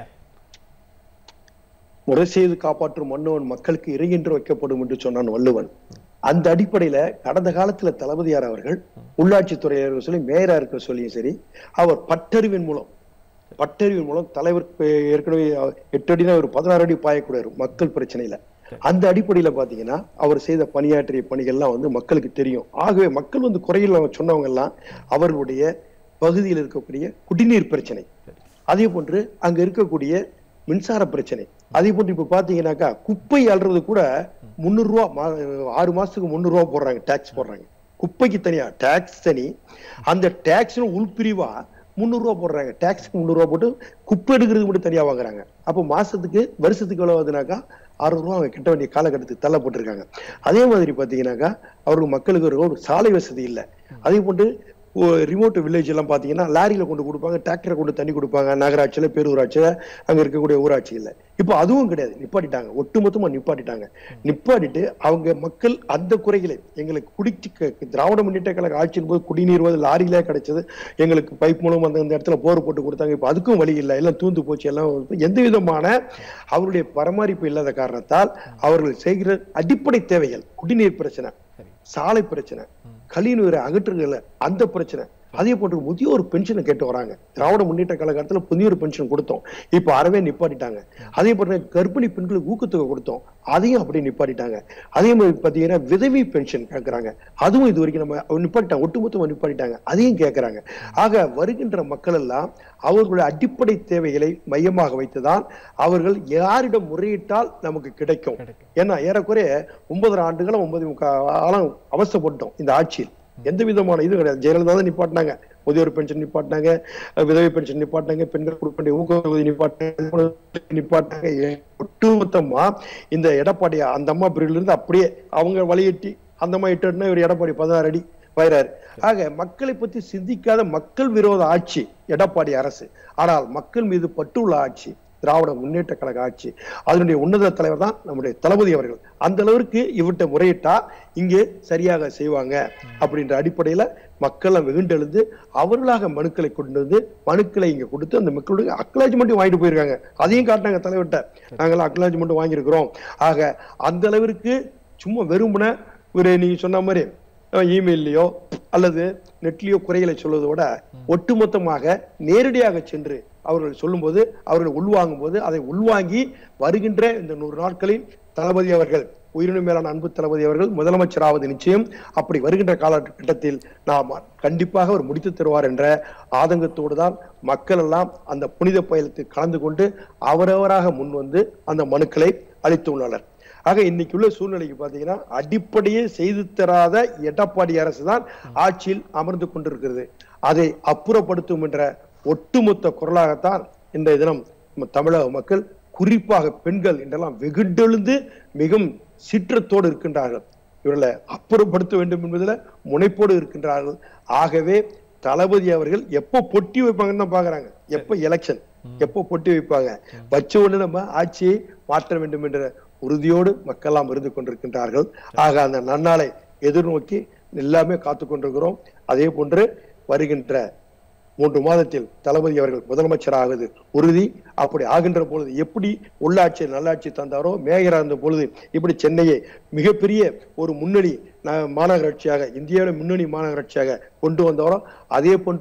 முறை செய்து காப்பாற்றும் மன்னவன் மக்களுக்கு இறையென்று வைக்கப்படும் என்று சொன்னான் வள்ளுவன் அந்த அடிப்படையில கடந்த காலத்துல தளபதியார் அவர்கள் உள்ளாட்சித்துறை சொல்லி மேயரா இருக்க சொல்லியும் சரி அவர் பட்டறிவின் மூலம் பட்டறிவின் மூலம் தலைவர் பே- ஏற்கனவே அவர் எட்டு அடினா ஒரு பதினாறு அடி பாயக்கூடாது மக்கள் பிரச்சனையில அந்த அடிப்படையில பாத்தீங்கன்னா அவர் செய்த பணியாற்றிய பணிகள்லாம் வந்து மக்களுக்கு தெரியும் ஆகவே மக்கள் வந்து குறையில் சொன்னவங்க எல்லாம் அவர்களுடைய பகுதியில் இருக்கக்கூடிய குடிநீர் பிரச்சனை அதே போன்று அங்க இருக்கக்கூடிய மின்சார பிரச்சனை அதே போன்று இப்ப பாத்தீங்கன்னாக்கா குப்பை அள்ளுறது கூட முந்நூறு ரூபா மா- ஆறு மாசத்துக்கு முந்நூறு ரூபா போடுறாங்க டாக்ஸ் போடுறாங்க குப்பைக்கு தனியா டாக்ஸ் தனி அந்த டாக்ஸ் உள்பிரிவா முந்நூறு ரூபா போடுறாங்க டாக்ஸ்க்கு முந்நூறு ரூபா போட்டு குப்பை எடுக்கிறதுக்கு மட்டும் தனியா வாங்குறாங்க அப்போ மாசத்துக்கு வருஷத்துக்கு எவ்வளவு ஆகுதுனாக்கா அறுநூறு ரூபா அவங்க கட்ட வேண்டிய காலகட்டத்துக்கு தள்ளப்பட்டிருக்காங்க அதே மாதிரி பாத்தீங்கன்னாக்கா அவருக்கு மக்களுக்கு ஒரு ஒரு சாலை வசதி இல்லை அதே போன்று ரிமோட் வில்லேஜ் எல்லாம் பாத்தீங்கன்னா லாரியில கொண்டு கொடுப்பாங்க டிராக்டரை கொண்டு தண்ணி கொடுப்பாங்க நகராட்சியில பேரூராட்சியில அங்க இருக்கக்கூடிய ஊராட்சியில இப்போ அதுவும் கிடையாது நிப்பாட்டிட்டாங்க ஒட்டுமொத்தமா நிப்பாட்டிட்டாங்க நிப்பாட்டிட்டு அவங்க மக்கள் அந்த குறைகளை எங்களுக்கு குடிச்சு திராவிட முன்னேற்ற கழக ஆட்சியின் போது குடிநீர் வந்து லாரியிலே கிடைச்சது எங்களுக்கு பைப் மூலம் அந்த அந்த இடத்துல போர் போட்டு கொடுத்தாங்க இப்போ அதுக்கும் வழி இல்லை எல்லாம் தூந்து போச்சு எல்லாம் எந்த விதமான அவருடைய பராமரிப்பு இல்லாத காரணத்தால் அவர்கள் செய்கிற அடிப்படை தேவைகள் குடிநீர் பிரச்சனை சாலை பிரச்சனை கழிவுநீரை அகற்றுதல அந்த பிரச்சனை அதே போன்று முதியோர் பென்ஷனை கேட்டு வராங்க திராவிட முன்னேற்ற கழகத்துல முதியோர் பென்ஷன் கொடுத்தோம் இப்ப அறவே நிப்பாட்டிட்டாங்க அதே போன்று கர்ப்பிணி பெண்களுக்கு ஊக்கத்தொகை கொடுத்தோம் அதையும் அப்படியே நிப்பாட்டிட்டாங்க அதே மாதிரி பாத்தீங்கன்னா விதவி பென்ஷன் கேட்கறாங்க அதுவும் இது வரைக்கும் நம்ம நிப்பாட்டிட்டாங்க ஒட்டுமொத்தமா நிப்பாட்டிட்டாங்க அதையும் கேட்கறாங்க ஆக வருகின்ற மக்கள் எல்லாம் அவர்களுடைய அடிப்படை தேவைகளை மையமாக வைத்துதான் அவர்கள் யாரிடம் முறையிட்டால் நமக்கு கிடைக்கும் கிடைக்கும். ஏன்னா ஏறக்குறைய ஒன்பதரை ஆண்டுகளும் ஒன்பது முக்கால் காலம் அவஸ்தைப்பட்டோம் இந்த ஆட்சியில் எந்த விதமான இது கிடையாது ஜெயலலிதா தான் நிப்பாட்டினாங்க முதியோர் பென்ஷன் நிப்பாட்டினாங்க அஹ் விதவை பென்ஷன் நிப்பாட்டினாங்க பெண்கள் கொடுக்க வேண்டிய ஊக்கத்தொகை நிப்பாட்டினாங்க நிப்பாட்டினாங்க ஏ- ஒட்டுமொத்தமா இந்த எடப்பாடி அந்த அம்மா பிரிவுல இருந்து அப்படியே அவங்க வழியட்டி அந்த அம்மா எட்டு இவர் எடப்பாடி பதினாறு அடி வயிறாரு ஆக மக்களை பத்தி சிந்திக்காத மக்கள் விரோத ஆட்சி எடப்பாடி அரசு ஆனால் மக்கள் மீது பற்றுள்ள ஆட்சி திராவிட முன்னேற்ற கழக ஆட்சி அதனுடைய உன்னத தலைவர் தான் நம்முடைய தளபதி அவர்கள் அந்த அளவிற்கு இவர்கிட்ட முறையிட்டா இங்கே சரியாக செய்வாங்க அப்படின்ற அடிப்படையில மக்கள் வெகுண்டெழுந்து அவர்களாக மனுக்களை கொண்டு வந்து மனுக்களை இங்க கொடுத்து அந்த மக்களுடைய அக்னாலஜ்மெண்ட் வாங்கிட்டு போயிருக்காங்க அதையும் காட்டினாங்க தலைவர்கிட்ட நாங்கள் அக்னாலஜ்மெண்ட் வாங்கியிருக்கிறோம் ஆக அந்த அளவிற்கு சும்மா வெறுமன ஒரு நீங்க சொன்ன மாதிரி இமெயிலையோ அல்லது நெட்லயோ குறைகளை சொல்வதை விட ஒட்டுமொத்தமாக நேரடியாக சென்று அவர்கள் சொல்லும்போது அவர்கள் உள்வாங்கும் போது அதை உள்வாங்கி வருகின்ற இந்த நூறு நாட்களில் தளபதி அவர்கள் உயிரினு மேலான அன்பு தளபதி அவர்கள் முதலமைச்சராவது நிச்சயம் அப்படி வருகின்ற காலகட்டத்தில் நாம் கண்டிப்பாக அவர் முடித்து தருவார் என்ற ஆதங்கத்தோடு தான் மக்கள் எல்லாம் அந்த புனித பயணத்தில் கலந்து கொண்டு அவரவராக முன் வந்து அந்த மனுக்களை அளித்துள்ளனர் ஆக இன்னைக்கு உள்ள சூழ்நிலைக்கு பாத்தீங்கன்னா அடிப்படையே செய்து தராத எடப்பாடி அரசு தான் ஆட்சியில் அமர்ந்து கொண்டிருக்கிறது அதை அப்புறப்படுத்தும் என்ற ஒட்டுமொத்த குரலாகத்தான் இன்றைய தினம் நம்ம தமிழக மக்கள் குறிப்பாக பெண்கள் என்றெல்லாம் வெகுண்டெழுந்து மிகவும் சீற்றத்தோடு இருக்கின்றார்கள் இவர்களை அப்புறப்படுத்த வேண்டும் என்பதில் முனைப்போடு இருக்கின்றார்கள் ஆகவே தளபதி அவர்கள் எப்போ பொட்டி வைப்பாங்கன்னு தான் பாக்குறாங்க எப்ப எலெக்ஷன் எப்போ பொட்டி வைப்பாங்க வச்ச உடனே நம்ம ஆட்சியை மாற்ற வேண்டும் என்ற உறுதியோடு மக்கள்லாம் இருந்து கொண்டிருக்கின்றார்கள் ஆக அந்த நன்னாளை எதிர்நோக்கி எல்லாமே காத்து கொண்டிருக்கிறோம் அதே போன்று வருகின்ற மூன்று மாதத்தில் தளபதி அவர்கள் முதலமைச்சராகுது உறுதி அப்படி ஆகின்ற பொழுது எப்படி உள்ளாட்சி நல்லாட்சி தந்தாரோ மேயரா இருந்த பொழுது இப்படி சென்னையை மிகப்பெரிய ஒரு முன்னணி ந- மாநகராட்சியாக இந்தியாவில முன்னணி மாநகராட்சியாக கொண்டு வந்தாரோ அதே போன்று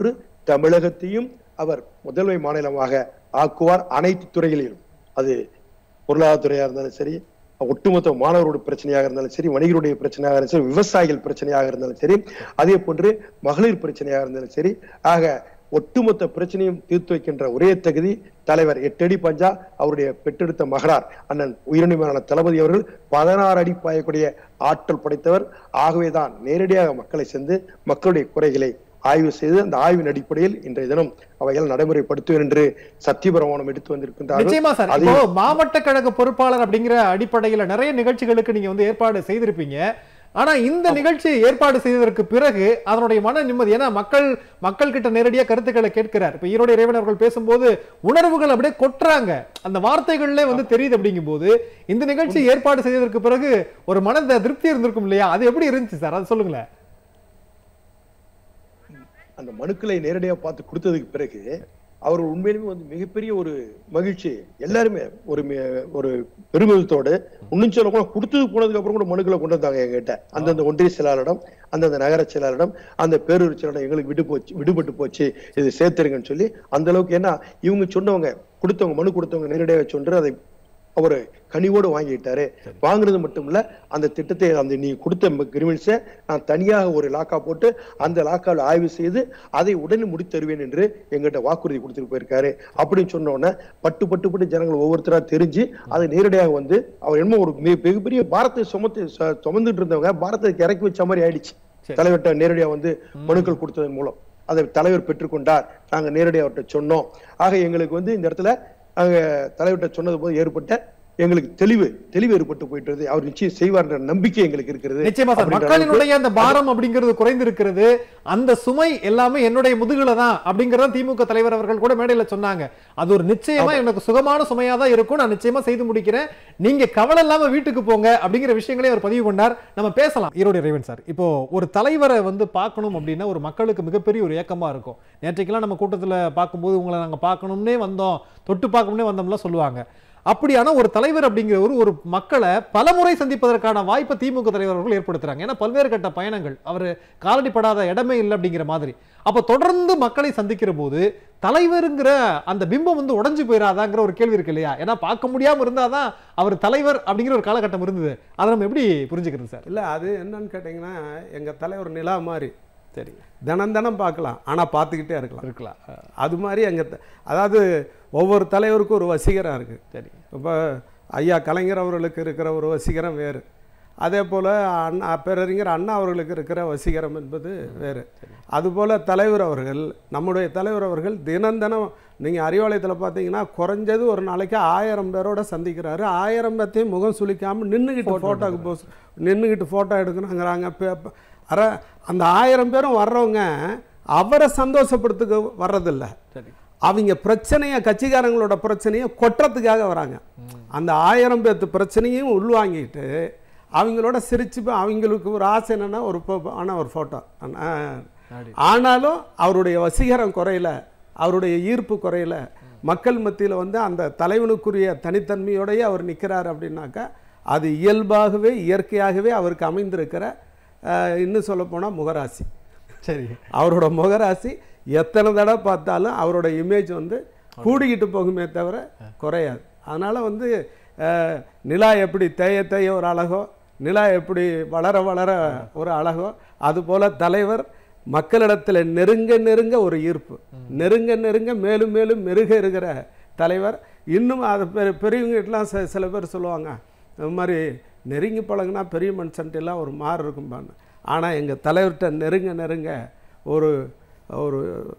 தமிழகத்தையும் அவர் முதன்மை மாநிலமாக ஆக்குவார் அனைத்து துறைகளிலும் அது பொருளாதாரத்துறையா இருந்தாலும் சரி ஒட்டுமொத்த மாணவருடைய பிரச்சனையாக இருந்தாலும் சரி வணிகருடைய பிரச்சனையாக இருந்தாலும் சரி விவசாயிகள் பிரச்சனையாக இருந்தாலும் சரி அதே போன்று மகளிர் பிரச்சனையாக இருந்தாலும் சரி ஆக ஒட்டுமொத்த பிரச்சனையும் தீர்த்து வைக்கின்ற ஒரே தகுதி தலைவர் எட்டடி பஞ்சா அவருடைய பெற்றெடுத்த மகளார் அண்ணன் உயிரினமான தளபதி அவர்கள் பதினாறு அடி பாயக்கூடிய ஆற்றல் படைத்தவர் ஆகவேதான் நேரடியாக மக்களை சென்று மக்களுடைய குறைகளை ஆய்வு செய்து அந்த ஆய்வின் அடிப்படையில் இன்றைய தினம் அவைகள் நடைமுறைப்படுத்துவேன் என்று சத்தியபிரமாணம் எடுத்து வந்திருக்கின்றார்கள் நிச்சயமா சார் அதை- இப்போ மாவட்ட கழக பொறுப்பாளர் அப்படிங்கிற அடிப்படையில நிறைய நிகழ்ச்சிகளுக்கு நீங்க வந்து ஏற்பாடு செய்திருப்பீங்க ஆனா இந்த நிகழ்ச்சி ஏற்பாடு செய்ததற்கு பிறகு அதனுடைய மன நிம்மதி ஏன்னா மக்கள் மக்கள் கிட்ட நேரடியா கருத்துக்களை கேட்கிறார் இப்ப ஈரோடு இறைவன் அவர்கள் பேசும்போது உணர்வுகள் அப்படியே கொட்டுறாங்க அந்த வார்த்தைகள்ல வந்து தெரியுது அப்படிங்கும்போது இந்த நிகழ்ச்சி ஏற்பாடு செய்ததற்கு பிறகு ஒரு மன திருப்தி இருந்திருக்கும் இல்லையா அது எப்படி இருந்துச்சு சார் அது சொல்லுங்களேன் அந்த மனுக்களை நேரடியாக பார்த்து கொடுத்ததுக்கு பிறகு அவர் உண்மையிலுமே வந்து மிகப்பெரிய ஒரு மகிழ்ச்சி எல்லாருமே ஒரு மி- ஒரு பெருமிதத்தோடு இன்னும் சொல்ல கூட கொடுத்தது போனதுக்கு அப்புறம் கூட மனுக்களை கொண்டு வந்தாங்க எங்ககிட்ட அந்தந்த ஒன்றிய செயலாளரிடம் அந்தந்த நகர செயலாளரிடம் அந்த பேரூர் செயலாளர் எங்களுக்கு விடு போச்சு விடுபட்டு போச்சு இது சேர்த்துருங்கன்னு சொல்லி அந்த அளவுக்கு ஏன்னா இவங்க சொன்னவங்க கொடுத்தவங்க மனு கொடுத்தவங்க நேரடியாக சொன்று அதை அவர் கனிவோடு வாங்கிட்டாரு வாங்குறது மட்டும் இல்ல அந்த திட்டத்தை அந்த நீ கொடுத்த கிரிமினல்ஸை நான் தனியாக ஒரு லாக்கா போட்டு அந்த லாக்காவில் ஆய்வு செய்து அதை உடனே முடித்து தருவேன் என்று எங்கிட்ட வாக்குறுதி கொடுத்துட்டு போயிருக்காரு அப்படின்னு சொன்ன உடனே பட்டு பட்டு பட்டு ஜனங்கள் ஒவ்வொருத்தரா தெரிஞ்சு அதை நேரடியாக வந்து அவர் என்னமோ ஒரு மிக- மிகப்பெரிய பாரத்தை சுமத்து ச- சுமந்துட்டு இருந்தவங்க பாரதத்தை இறக்கி வச்ச மாதிரி ஆயிடுச்சு சரி. தலைவர்கிட்ட நேரடியா வந்து மனுக்கள் கொடுத்ததன் மூலம் அதை தலைவர் பெற்றுக்கொண்டார் நாங்க நேரடியாக அவர்கிட்ட சொன்னோம் ஆக எங்களுக்கு வந்து இந்த இடத்துல அங்க தலைவர்கிட்ட சொன்னது போது ஏற்பட்ட எங்களுக்கு தெளிவு தெளிவு ஏற்பட்டு போயிட்டது அவர் நிச்சயம் செய்வார்ன்ற நம்பிக்கை எங்களுக்கு இருக்கிறது நிச்சயமா சார் அப்படின்ற அளவுக்கு மக்களினுடைய அந்த பாரம் அப்படிங்கிறது குறைந்து இருக்கிறது அந்த சுமை எல்லாமே என்னுடைய முதுகுல தான் அப்படிங்கறத திமுக தலைவர் அவர்கள் கூட மேடையில சொன்னாங்க அது ஒரு நிச்சயமா எனக்கு சுகமான சுமையா தான் இருக்கும் நான் நிச்சயமா செய்து முடிக்கிறேன் நீங்க கவலை இல்லாம வீட்டுக்கு போங்க அப்படிங்கிற விஷயங்களே அவர் பதிவு பண்ணார் நம்ம பேசலாம் ஈரோடு இறைவன் சார் இப்போ ஒரு தலைவரை வந்து பார்க்கணும் அப்படின்னா ஒரு மக்களுக்கு மிகப்பெரிய ஒரு ஏக்கமா இருக்கும் நேற்றைக்கெல்லாம் நம்ம கூட்டத்துல பார்க்கும்போது உங்களை நாங்க பார்க்கணும்னே வந்தோம் தொட்டு பார்க்கணும்னே வந்தோம்லாம் சொல்லுவாங்க அப்படியான ஒரு தலைவர் அப்படிங்கிறவர் ஒரு மக்களை பலமுறை சந்திப்பதற்கான வாய்ப்பை திமுக தலைவர் அவர்கள் ஏற்படுத்துறாங்க ஏன்னா பல்வேறு கட்ட பயணங்கள் அவர் காலடிப்படாத இடமே இல்லை அப்படிங்கிற மாதிரி அப்ப தொடர்ந்து மக்களை சந்திக்கிற போது தலைவருங்கிற அந்த பிம்பம் வந்து உடைஞ்சு போயிடாதாங்கிற ஒரு கேள்வி இருக்கு இல்லையா ஏன்னா பார்க்க முடியாம இருந்தாதான் அவர் தலைவர் அப்படிங்கிற ஒரு காலகட்டம் இருந்தது அதை நம்ம எப்படி புரிஞ்சுக்கிறது சார் இல்லை அது என்னன்னு கேட்டிங்கன்னா எங்கள் தலைவர் நிலா மாதிரி சரி தினம் தினம் பார்க்கலாம் ஆனால் பார்த்துக்கிட்டே இருக்கலாம் இருக்கலாம் அஹ், அது மாதிரி எங்கள் அதாவது ஒவ்வொரு தலைவருக்கும் ஒரு வசீகரம் இருக்குது சரி இப்போ ஐயா கலைஞர் அவர்களுக்கு இருக்கிற ஒரு வசீகரம் வேறு அதே போல் அண்ணா பேரறிஞர் அண்ணா அவர்களுக்கு இருக்கிற வசீகரம் என்பது வேறு அதுபோல் தலைவர் அவர்கள் நம்முடைய தலைவர் அவர்கள் தினம் தினம் நீங்கள் அறிவாலயத்தில் பார்த்தீங்கன்னா குறைஞ்சது ஒரு நாளைக்கு ஆயிரம் பேரோட சந்திக்கிறாரு ஆயிரம் பேர்த்தையும் முகம் சுளிக்காமல் நின்றுக்கிட்டு ஃபோட்டோக்கு போஸ் நின்றுக்கிட்டு ஃபோட்டோ எடுக்கணுங்கிறாங்க பே- ப- அற அந்த ஆயிரம் பேரும் வர்றவங்க அவரை சந்தோஷப்படுத்துக்க வர்றதில்லை சரி அவங்க பிரச்சனையை கட்சிக்காரங்களோட பிரச்சனையை கொட்டுறதுக்காக வராங்க அந்த ஆயிரம் பேர்த்து பிரச்சனையும் உள்வாங்கிட்டு அவங்களோட சிரிச்சு போய் அவங்களுக்கு ஒரு ஆசை என்னன்னா ஒரு போ- ஆனா ஒரு ஃபோட்டோ அப்படி. ஆனாலும் அவருடைய வசீகரம் குறையல அவருடைய ஈர்ப்பு குறையல மக்கள் மத்தியில் வந்து அந்த தலைவனுக்குரிய தனித்தன்மையோடயே அவர் நிற்கிறார் அப்படின்னாக்கா அது இயல்பாகவே இயற்கையாகவே அவருக்கு அமைந்திருக்கிற அஹ், இன்னும் சொல்லப்போனால் முகராசி சரி அவரோட முகராசி எத்தனை தடவை பார்த்தாலும் அவரோட இமேஜ் வந்து கூடிக்கிட்டு போகுமே தவிர குறையாது அதனால் வந்து அஹ், நிலா எப்படி தேய தேய ஒரு அழகோ நிலா எப்படி வளர வளர ஒரு அழகோ அதுபோல் தலைவர் மக்களிடத்தில் நெருங்க நெருங்க ஒரு ஈர்ப்பு நெருங்க நெருங்க மேலும் மேலும் மெருக இருக்கிற தலைவர் இன்னும் அது பெ பெரியவங்ககிட்டலாம் சில சில பேர் சொல்லுவாங்க இந்த மாதிரி நெருங்கி பழகுனா பெரிய மனுஷன்ட்டெல்லாம் ஒரு மாறு இருக்கும்பான்னு ஆனால் எங்கள் தலைவர்கிட்ட நெருங்க நெருங்க ஒரு ஒரு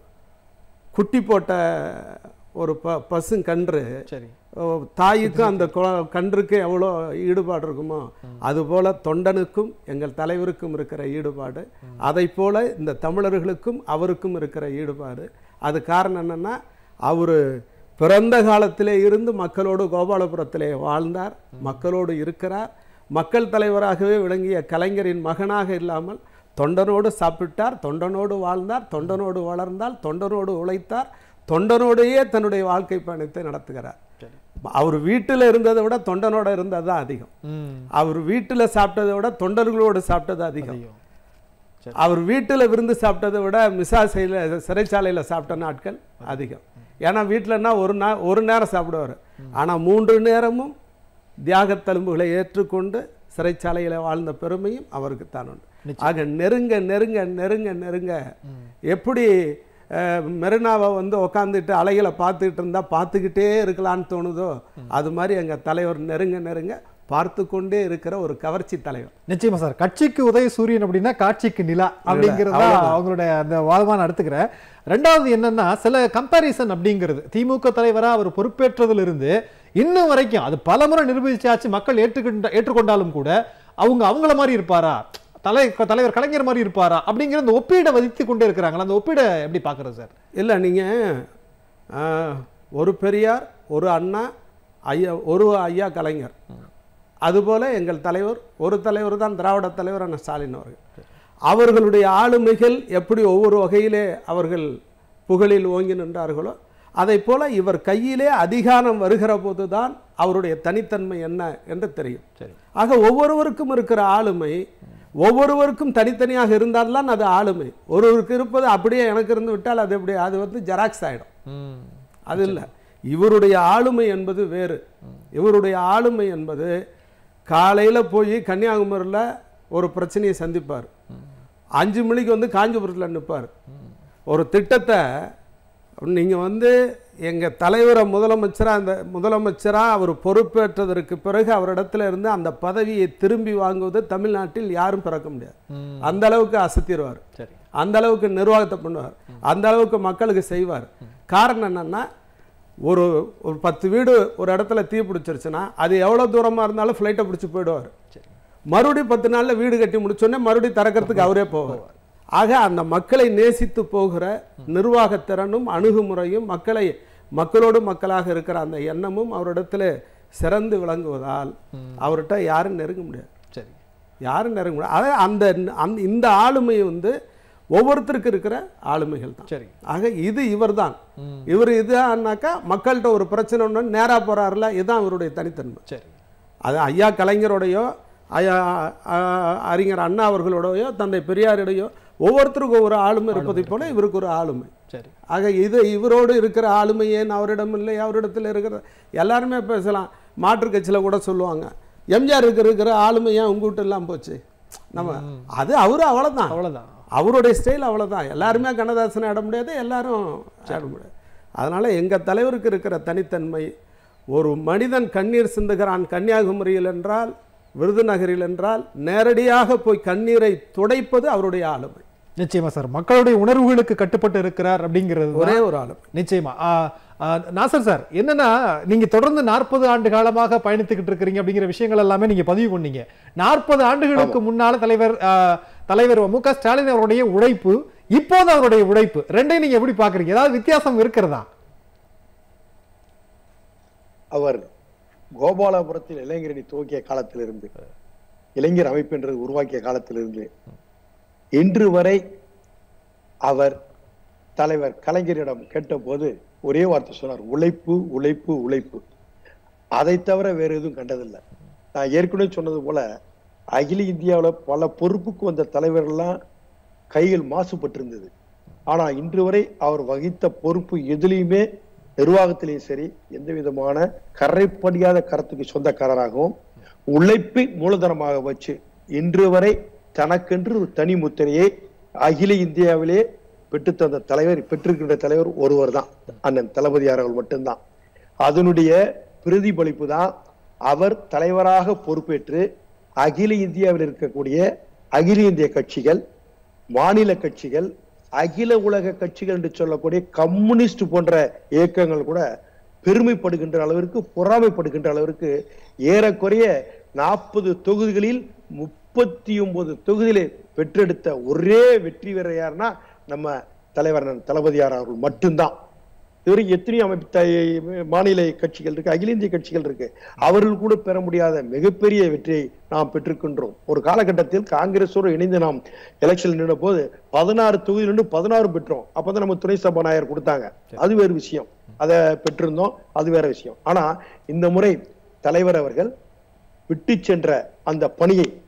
குட்டி போட்ட ஒரு ப பசுங்கன்று சரி ஓ, தாய்க்கும் அந்த கொ- கன்றுக்கு எவ்வளோ ஈடுபாடு இருக்குமோ அதுபோல தொண்டனுக்கும் எங்கள் தலைவருக்கும் இருக்கிற ஈடுபாடு அதை போல இந்த தமிழர்களுக்கும் அவருக்கும் இருக்கிற ஈடுபாடு அது காரணம் என்னன்னா அவர் பிறந்த காலத்திலே இருந்து மக்களோடு கோபாலபுரத்திலே வாழ்ந்தார் மக்களோடு இருக்கிறார் மக்கள் தலைவராகவே விளங்கிய கலைஞரின் மகனாக இல்லாமல் தொண்டனோடு சாப்பிட்டார் தொண்டனோடு வாழ்ந்தார் தொண்டனோடு வளர்ந்தார் தொண்டனோடு உழைத்தார் தொண்டனோடையே தன்னுடைய வாழ்க்கை பயணத்தை நடத்துகிறார் அவர் வீட்டில் இருந்ததை விட தொண்டனோட இருந்தது தான் அதிகம் ம் அவர் வீட்டில் சாப்பிட்டதை விட தொண்டர்களோடு சாப்பிட்டது அதிகம் ஐயோ அவர் வீட்டில் விருந்து சாப்பிட்டதை விட மிசாசையில் சிறைச்சாலையில் சாப்பிட்ட நாட்கள் அதிகம் ஏன்னா வீட்டிலன்னா ஒரு நா ஒரு நேரம் சாப்பிடுவார் ஆனால் மூன்று நேரமும் தியாகத் தழும்புகளை ஏற்றுக்கொண்டு சிறைச்சாலையில் வாழ்ந்த பெருமையும் அவருக்கு தான் உண்டு ஆக நெருங்க நெருங்க நெருங்க நெருங்க எப்படி அஹ், மெரினாவை வந்து உக்காந்துட்டு அலைகளை பார்த்துக்கிட்டு இருந்தால் பார்த்துக்கிட்டே இருக்கலான்னு தோணுதோ அது மாதிரி எங்கள் தலைவர் நெருங்க நெருங்க பார்த்து கொண்டே இருக்கிற ஒரு கவர்ச்சி தலைவர் நிச்சயமா சார் கட்சிக்கு உதய சூரியன் அப்படின்னா காட்சிக்கு நிலா அப்படிங்கிறதா அவ்வளவுதான். அவங்களுடைய அந்த வாதமா நான் எடுத்துக்கிறேன் ரெண்டாவது என்னன்னா சில கம்பாரிசன் அப்படிங்கிறது திமுக தலைவரா அவர் பொறுப்பேற்றதிலிருந்து இன்னும் வரைக்கும் அது பலமுறை நிரூபிச்சாச்சு மக்கள் ஏற்றுக்கொண்ட ஏற்றுக்கொண்டாலும் கூட அவங்க அவங்கள மாதிரி இருப்பாரா தலை தலைவர் கலைஞர் மாதிரி இருப்பாரா அப்படிங்கிற அந்த ஒப்பீடை வதித்து கொண்டே இருக்கிறாங்களா அந்த ஒப்பீடை எப்படி பாக்குறது சார் இல்லை நீங்கள் ஒரு பெரியார் ஒரு அண்ணா ஐயா ஒரு ஐயா கலைஞர் அதுபோல எங்கள் தலைவர் ஒரு தலைவர் தான் திராவிட தலைவர் அண்ணா ஸ்டாலின் அவர்கள் அவர்களுடைய ஆளுமைகள் எப்படி ஒவ்வொரு வகையிலே அவர்கள் புகழில் ஓங்கி நின்றார்களோ அதை போல இவர் கையிலே அதிகாரம் வருகிற போதுதான் அவருடைய தனித்தன்மை என்ன என்று தெரியும் சரி ஆக ஒவ்வொருவருக்கும் இருக்கிற ஆளுமை ஒவ்வொருவருக்கும் தனித்தனியாக இருந்தால்தான் அது ஆளுமை ஒருவருக்கு இருப்பது அப்படியே எனக்கு இருந்து விட்டால் அது எப்படி அது வந்து ஜெராக்ஸ் ஆகிடும் அது இல்லை இவருடைய ஆளுமை என்பது வேறு இவருடைய ஆளுமை என்பது காலையில் போய் கன்னியாகுமரியில் ஒரு பிரச்சனையை சந்திப்பார் அஞ்சு மணிக்கு வந்து காஞ்சிபுரத்தில் நிற்பார் ஒரு திட்டத்தை நீங்கள் வந்து எங்கள் தலைவரை முதலமைச்சராக அந்த முதலமைச்சராக அவர் பொறுப்பேற்றதற்கு பிறகு அவரிடத்துல இருந்து அந்த பதவியை திரும்பி வாங்குவது தமிழ்நாட்டில் யாரும் பிறக்க முடியாது அந்த அளவுக்கு அசத்திடுவார் சரி அந்த அளவுக்கு நிர்வாகத்தை பண்ணுவார் அந்த அளவுக்கு மக்களுக்கு செய்வார் காரணம் என்னன்னா ஒரு ஒரு பத்து வீடு ஒரு இடத்துல தீ பிடிச்சிருச்சுன்னா அது எவ்வளோ தூரமாக இருந்தாலும் ஃப்ளைட்டை பிடிச்சி போயிடுவார் சரி மறுபடியும் பத்து நாளில் வீடு கட்டி முடிச்சோடனே மறுபடியும் திறக்கிறதுக்கு அவரே போவார் ஆக அந்த மக்களை நேசித்து போகிற நிர்வாகத்திறனும் அணுகுமுறையும் மக்களை மக்களோடு மக்களாக இருக்கிற அந்த எண்ணமும் அவரிடத்துல சிறந்து விளங்குவதால் அவர்கிட்ட யாரும் நெருங்க முடியாது சரி யாரும் நெருங்க முடியாது அதாவது அந்த அந்த இந்த ஆளுமை வந்து ஒவ்வொருத்தருக்கு இருக்கிற ஆளுமைகள் தான் சரி ஆக இது இவர்தான் இவர் இதுனாக்கா மக்கள்கிட்ட ஒரு பிரச்சனை ஒன்று நேராக போறாருல இதுதான் இவருடைய தனித்தன்மை சரி அது ஐயா கலைஞருடையோ ஐயா ஆ, அறிஞர் அண்ணா அவர்களோடையோ தந்தை பெரியாருடையோ ஒவ்வொருத்தருக்கும் ஒரு ஆளுமை இருப்பதை போல இவருக்கு ஒரு ஆளுமை சரி ஆக இது இவரோடு இருக்கிற ஆளுமை ஏன் அவரிடம் இல்லை அவரிடத்தில் இருக்கிற எல்லாருமே பேசலாம் மாற்றுக் கட்சியில் கூட சொல்லுவாங்க எம்ஜிஆருக்கு இருக்கிற ஆளுமை ஏன் உங்ககிட்ட எல்லாம் போச்சு நம்ம அது அவரு அவ்வளோதான் அவ்வளவுதான் அவருடைய ஸ்டைல் அவ்வளவுதான் எல்லாருமே கண்ணதாசனை ஆட முடியாது எல்லாரும் ஆட முடியாது அதனால எங்க தலைவருக்கு இருக்கிற தனித்தன்மை ஒரு மனிதன் கண்ணீர் சிந்துகிறான் கன்னியாகுமரியில் என்றால் விருதுநகரில் என்றால் நேரடியாக போய் கண்ணீரை துடைப்பது அவருடைய ஆளுமை நிச்சயமா சார் மக்களுடைய உணர்வுகளுக்கு கட்டுப்பட்டு இருக்கிறார் அப்படிங்கிறது தான் ஒரே ஒரு ஆளுமை நிச்சயமா ஆ, ஆ, நாசர் சார் என்னன்னா நீங்க தொடர்ந்து நாற்பது ஆண்டு காலமாக பயணித்துக்கிட்டு இருக்கிறீங்க அப்படிங்கிற விஷயங்கள் எல்லாமே நீங்க பதிவு பண்ணீங்க நாற்பது ஆண்டுகளுக்கு முன்னால தலைவர் ஆ, தலைவர் மு க ஸ்டாலின் அவருடைய உழைப்பு இப்போது அவருடைய உழைப்பு ரெண்டையும் நீங்க எப்படி பாக்குறீங்க ஏதாவது வித்தியாசம் இருக்கிறதா அவர் கோபாலபுரத்தில் இளைஞரணி துவக்கிய காலத்திலிருந்து இளைஞர் அமைப்பு என்றது உருவாக்கிய காலத்திலிருந்து இன்று வரை அவர் தலைவர் கலைஞரிடம் கேட்டபோது ஒரே வார்த்தை சொன்னார் உழைப்பு உழைப்பு உழைப்பு அதை தவிர வேற எதுவும் கண்டதில்லை நான் ஏற்கனவே சொன்னது போல அகில இந்தியாவுல பல பொறுப்புக்கு வந்த தலைவர்கள்லாம் கைகள் மாசுபட்டிருந்தது ஆனா இன்று வரை அவர் வகித்த பொறுப்பு எதுலையுமே நிர்வாகத்திலையும் சரி எந்த விதமான கரைப்படியாத கருத்துக்கு சொந்தக்காரராகவும் உழைப்பை மூலதனமாக வச்சு இன்று வரை தனக்கென்று ஒரு தனி முத்திரையை அகில இந்தியாவிலே பெற்றுத்தந்த தலைவர் பெற்றிருக்கின்ற தலைவர் ஒருவர் தான் அண்ணன் தளபதியார் அவர்கள் மட்டும்தான் அதனுடைய பிரதிபலிப்பு தான் அவர் தலைவராக பொறுப்பேற்று அகில இந்தியாவில் இருக்கக்கூடிய அகில இந்திய கட்சிகள் மாநில கட்சிகள் அகில உலக கட்சிகள் என்று சொல்லக்கூடிய கம்யூனிஸ்ட் போன்ற இயக்கங்கள் கூட பெருமைப்படுகின்ற அளவிற்கு பொறாமைப்படுகின்ற அளவிற்கு ஏறக்குறைய நாற்பது தொகுதிகளில் முப்பத்தி ஒன்பது தொகுதியிலே பெற்றெடுத்த ஒரே வெற்றி வீரர் யாருன்னா நம்ம தலைவர் அண்ணன் தளபதியார் அவர்கள் மட்டும்தான் இதுவரை எத்தனையோ அமைப்பு த- மாநில கட்சிகள் இருக்கு அகில இந்திய கட்சிகள் இருக்கு அவர்கள் கூட பெற முடியாத மிகப்பெரிய வெற்றியை நாம் பெற்றிருக்கின்றோம் ஒரு காலகட்டத்தில் காங்கிரஸோடு இணைந்து நாம் எலெக்ஷன் நின்ற போது பதினாறு தொகுதியிலிருந்து பதினாறு பெற்றோம் அப்பதான் நம்ம துணை சபாநாயகர் கொடுத்தாங்க அது வேறு விஷயம் அதை பெற்றிருந்தோம் அது வேற விஷயம் ஆனா இந்த முறை தலைவர் அவர்கள் விட்டு சென்ற அந்த பணியை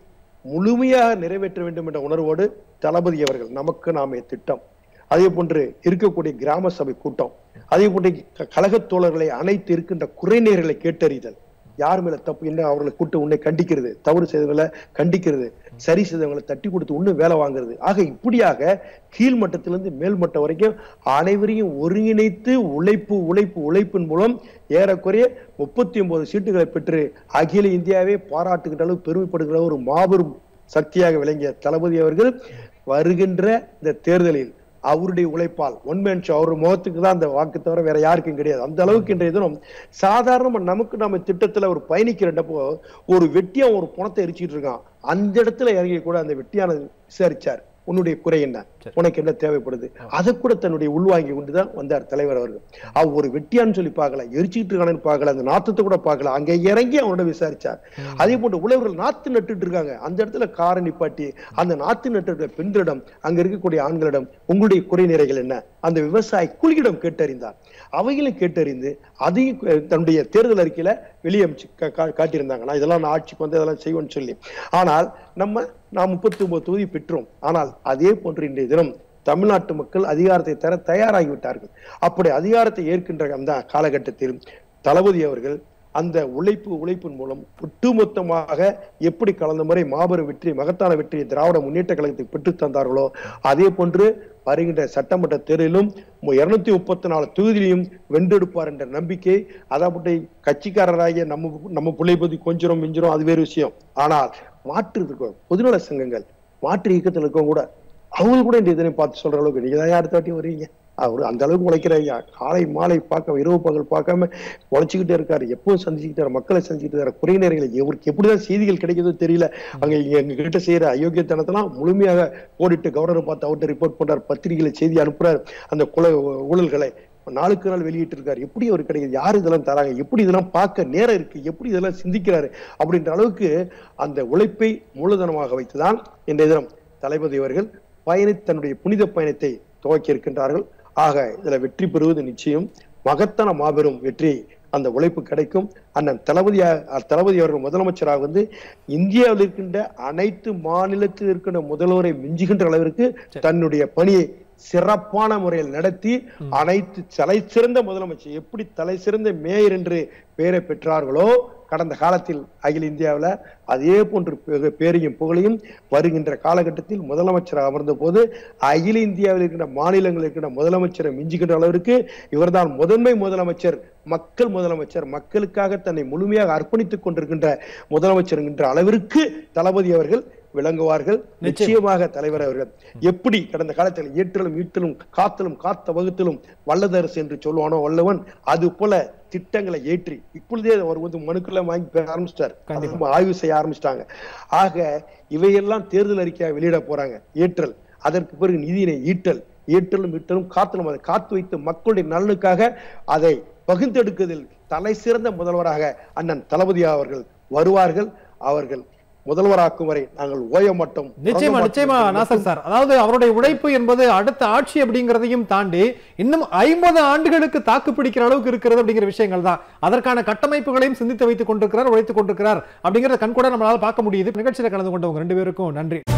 முழுமையாக நிறைவேற்ற வேண்டும் என்ற உணர்வோடு தளபதி அவர்கள் நமக்கு நாமே திட்டம் அதே போன்று இருக்கக்கூடிய கிராம சபை கூட்டம் அதே போன்று க- கழகத் தோழர்களை அனைத்து இருக்கின்ற குறைநீர்களை கேட்டறிதல் யார் மேல தப்பு என்ன அவர்களை கூட்டு உன்னை கண்டிக்கிறது தவறு செய்தவங்களை கண்டிக்கிறது சரி செய்தவங்களை தட்டி கொடுத்து இன்னும் வேலை வாங்குறது ஆக இப்படியாக கீழ் மட்டத்திலிருந்து மேல் மட்டம் வரைக்கும் அனைவரையும் ஒருங்கிணைத்து உழைப்பு உழைப்பு உழைப்பின் மூலம் ஏறக்குறைய முப்பத்தி ஒன்பது சீட்டுகளை பெற்று அகில இந்தியாவே பாராட்டுகின்ற அளவு பெருமைப்படுகிற ஒரு மாபெரும் சக்தியாக விளங்கிய தளபதி அவர்கள் வருகின்ற இந்த தேர்தலில் அவருடைய உழைப்பால் ஒன் மேன் ஷோ அவர் முகத்துக்கு தான் அந்த வாக்கு தவிர வேற யாருக்கும் கிடையாது அந்த அளவுக்கு இன்றைய தினம் சாதாரணமா நமக்கு நம்ம திட்டத்துல ஒரு பயணிக்கிறப்போ ஒரு வெட்டியான் ஒரு பணத்தை எரிச்சிட்டு இருக்கான் அந்த இடத்துல இறங்கி கூட அந்த வெட்டியானது விசாரிச்சார் உன்னுடைய குறை என்ன சரி. உனக்கு என்ன தேவைப்படுது அதை கூட தன்னுடைய உள்வாங்கி கொண்டுதான் வந்தார் தலைவர் அவர்கள் அவர் ஒரு வெட்டியான்னு சொல்லி பார்க்கல எரிச்சிட்டு இருக்கானு பார்க்கல அந்த நாத்தத்தை கூட பார்க்கல அங்க இறங்கி அவனோட விசாரிச்சார் அதே போன்று உழவர்கள் நாத்து நட்டுட்டு இருக்காங்க அந்த இடத்துல காரை நிப்பாட்டி அந்த நாத்து நட்டு இருக்கிற பெண்களிடம் அங்க இருக்கக்கூடிய ஆண்களிடம் உங்களுடைய குறை நிறைகள் என்ன அந்த விவசாயி கூலியிடம் கேட்டறிந்தார் அவைகளும் கேட்டறிந்து அதையும் கு- தன்னுடைய தேர்தல் அறிக்கையில வெளியே அமைச்சு கா- கா- காட்டியிருந்தாங்க நான் இதெல்லாம் நான் ஆட்சிக்கு வந்து இதெல்லாம் செய்வேன்னு சொல்லி ஆனால் நம்ம நான் முப்பத்தி ஒன்பது தொகுதி பெற்றோம் ஆனால் அதே போன்று இன்றைய தினம் தமிழ்நாட்டு மக்கள் அதிகாரத்தை தர தயாராகி விட்டார்கள் அப்படி அதிகாரத்தை ஏற்கின்ற அந்த காலகட்டத்தில் தளபதி அவர்கள் அந்த உழைப்பு உழைப்பின் மூலம் ஒட்டுமொத்தமாக எப்படி கலந்த முறை மாபெரும் வெற்றி மகத்தான வெற்றியை திராவிட முன்னேற்ற கழகத்துக்கு பெற்று தந்தார்களோ அதே போன்று வருகின்ற சட்டமன்ற தேர்தலிலும் இருநூத்தி முப்பத்தி நாலு தொகுதியிலையும் வென்றெடுப்பார் என்ற நம்பிக்கை அதாவது கட்சிக்காரராகிய நம்ம நம்ம பிள்ளை பத்தி கொஞ்சம் மிஞ்சிரும் அது வேறு விஷயம் ஆனால் மாற்று இருக்கும் பொதுநல சங்கங்கள் மாற்று இயக்கத்தில் இருக்கவங்க கூட அவங்க கூட இந்த இதனை பார்த்து சொல்ற அளவுக்கு நீங்க தான் அடுத்த வாட்டி வருவீங்க அவரு அந்த அளவுக்கு உழைக்கிற ஐயா காலை மாலை பார்க்க இரவு பகல் பார்க்காம உழைச்சிக்கிட்டே இருக்காரு எப்பவும் சந்திச்சுக்கிட்டாரு மக்களை சந்திச்சுட்டு இருக்காரு குறைநேரங்களை இவருக்கு எப்படிதான் செய்திகள் கிடைக்குதோ தெரியல அங்க இங்க எங்க கிட்ட செய்யற அயோக்கியத்தனத்தெல்லாம் முழுமையாக ஓடிட்டு கவர்னரை பார்த்து அவர்கிட்ட ரிப்போர்ட் பண்றாரு பத்திரிகையில செய்தி அனுப்புறாரு அந்த கொலை ஊழல்களை நாளுக்கு நாள் வெளியிட்டு இருக்காரு எப்படி அவர் கிடைக்குது யார் இதெல்லாம் தராங்க எப்படி இதெல்லாம் பார்க்க நேரம் இருக்கு எப்படி இதெல்லாம் சிந்திக்கிறாரு அப்படின்ற அளவுக்கு அந்த உழைப்பை மூலதனமாக வைத்துதான் இன்றைய தினம் தளபதி அவர்கள் பயணி தன்னுடைய புனித பயணத்தை துவக்கி இருக்கின்றார்கள் ஆக இதுல வெற்றி பெறுவது நிச்சயம் மகத்தான மாபெரும் வெற்றி அந்த உழைப்பு கிடைக்கும் அண்ணன் தளபதியா தளபதி அவர்கள் முதலமைச்சராக வந்து இந்தியாவில் இருக்கின்ற அனைத்து மாநிலத்தில் இருக்கின்ற முதல்வரை மிஞ்சுகின்ற அளவிற்கு தன்னுடைய பணியை சிறப்பான முறையில் நடத்தி அனைத்து தலை சிறந்த முதலமைச்சர் எப்படி தலை சிறந்த மேயர் என்று பெயரை பெற்றார்களோ கடந்த காலத்தில் அகில இந்தியாவுல அதே போன்று பே- பேரையும் புகழையும் வருகின்ற காலகட்டத்தில் முதலமைச்சர் அமர்ந்த போது அகில இந்தியாவில் இருக்கின்ற மாநிலங்களில் இருக்கின்ற முதலமைச்சரை மிஞ்சுகின்ற அளவிற்கு இவர்தான் முதன்மை முதலமைச்சர் மக்கள் முதலமைச்சர் மக்களுக்காக தன்னை முழுமையாக அர்ப்பணித்துக் கொண்டிருக்கின்ற முதலமைச்சர் என்கின்ற அளவிற்கு தளபதி அவர்கள் விளங்குவார்கள் நிச்சயமாக தலைவர் அவர்கள் எப்படி கடந்த காலத்தில் ஏற்றலும் ஈட்டலும் காத்தலும் காத்த வகுத்தலும் வல்லதரசு என்று சொல்லுவானோ வல்லவன் அது போல திட்டங்களை ஏற்றி இப்பொழுதே அவர் வந்து மனுக்களை வாங்கி பெற ஆரம்பிச்சிட்டார் அதுக்கு ஆய்வு செய்ய ஆரம்பிச்சிட்டாங்க ஆக இவையெல்லாம் தேர்தல் அறிக்கையாக வெளியிட போறாங்க ஏற்றல் அதற்கு பிறகு நிதியினை ஈட்டல் ஏற்றலும் ஈட்டலும் காத்தலும் அதை காத்து வைத்து மக்களுடைய நலனுக்காக அதை பகிர்ந்தெடுக்குவதில் தலை சிறந்த முதல்வராக அண்ணன் தளபதி அவர்கள் வருவார்கள் அவர்கள் முதல்வராக்கும் வரை நாங்கள் ஓய மாட்டோம் நிச்சயமா உறங்க நிச்சயமா மாட்டோம் என்று நாசர் சார் அதாவது அவருடைய உழைப்பு என்பது அடுத்த ஆட்சி அப்படிங்கிறதையும் தாண்டி இன்னும் ஐம்பது ஆண்டுகளுக்கு தாக்கு பிடிக்கிற அளவுக்கு இருக்கிறது அப்படிங்கிற விஷயங்கள் தான் அதற்கான கட்டமைப்புகளையும் சிந்தித்து வைத்துக் கொண்டிருக்கிறார் உழைத்துக் கொண்டிருக்கிறார் அப்படிங்கறத கண்கூட நம்மளால பார்க்க முடியுது நிகழ்ச்சியில கலந்து கொண்டவங்க ரெண்டு பேருக்கும் நன்றி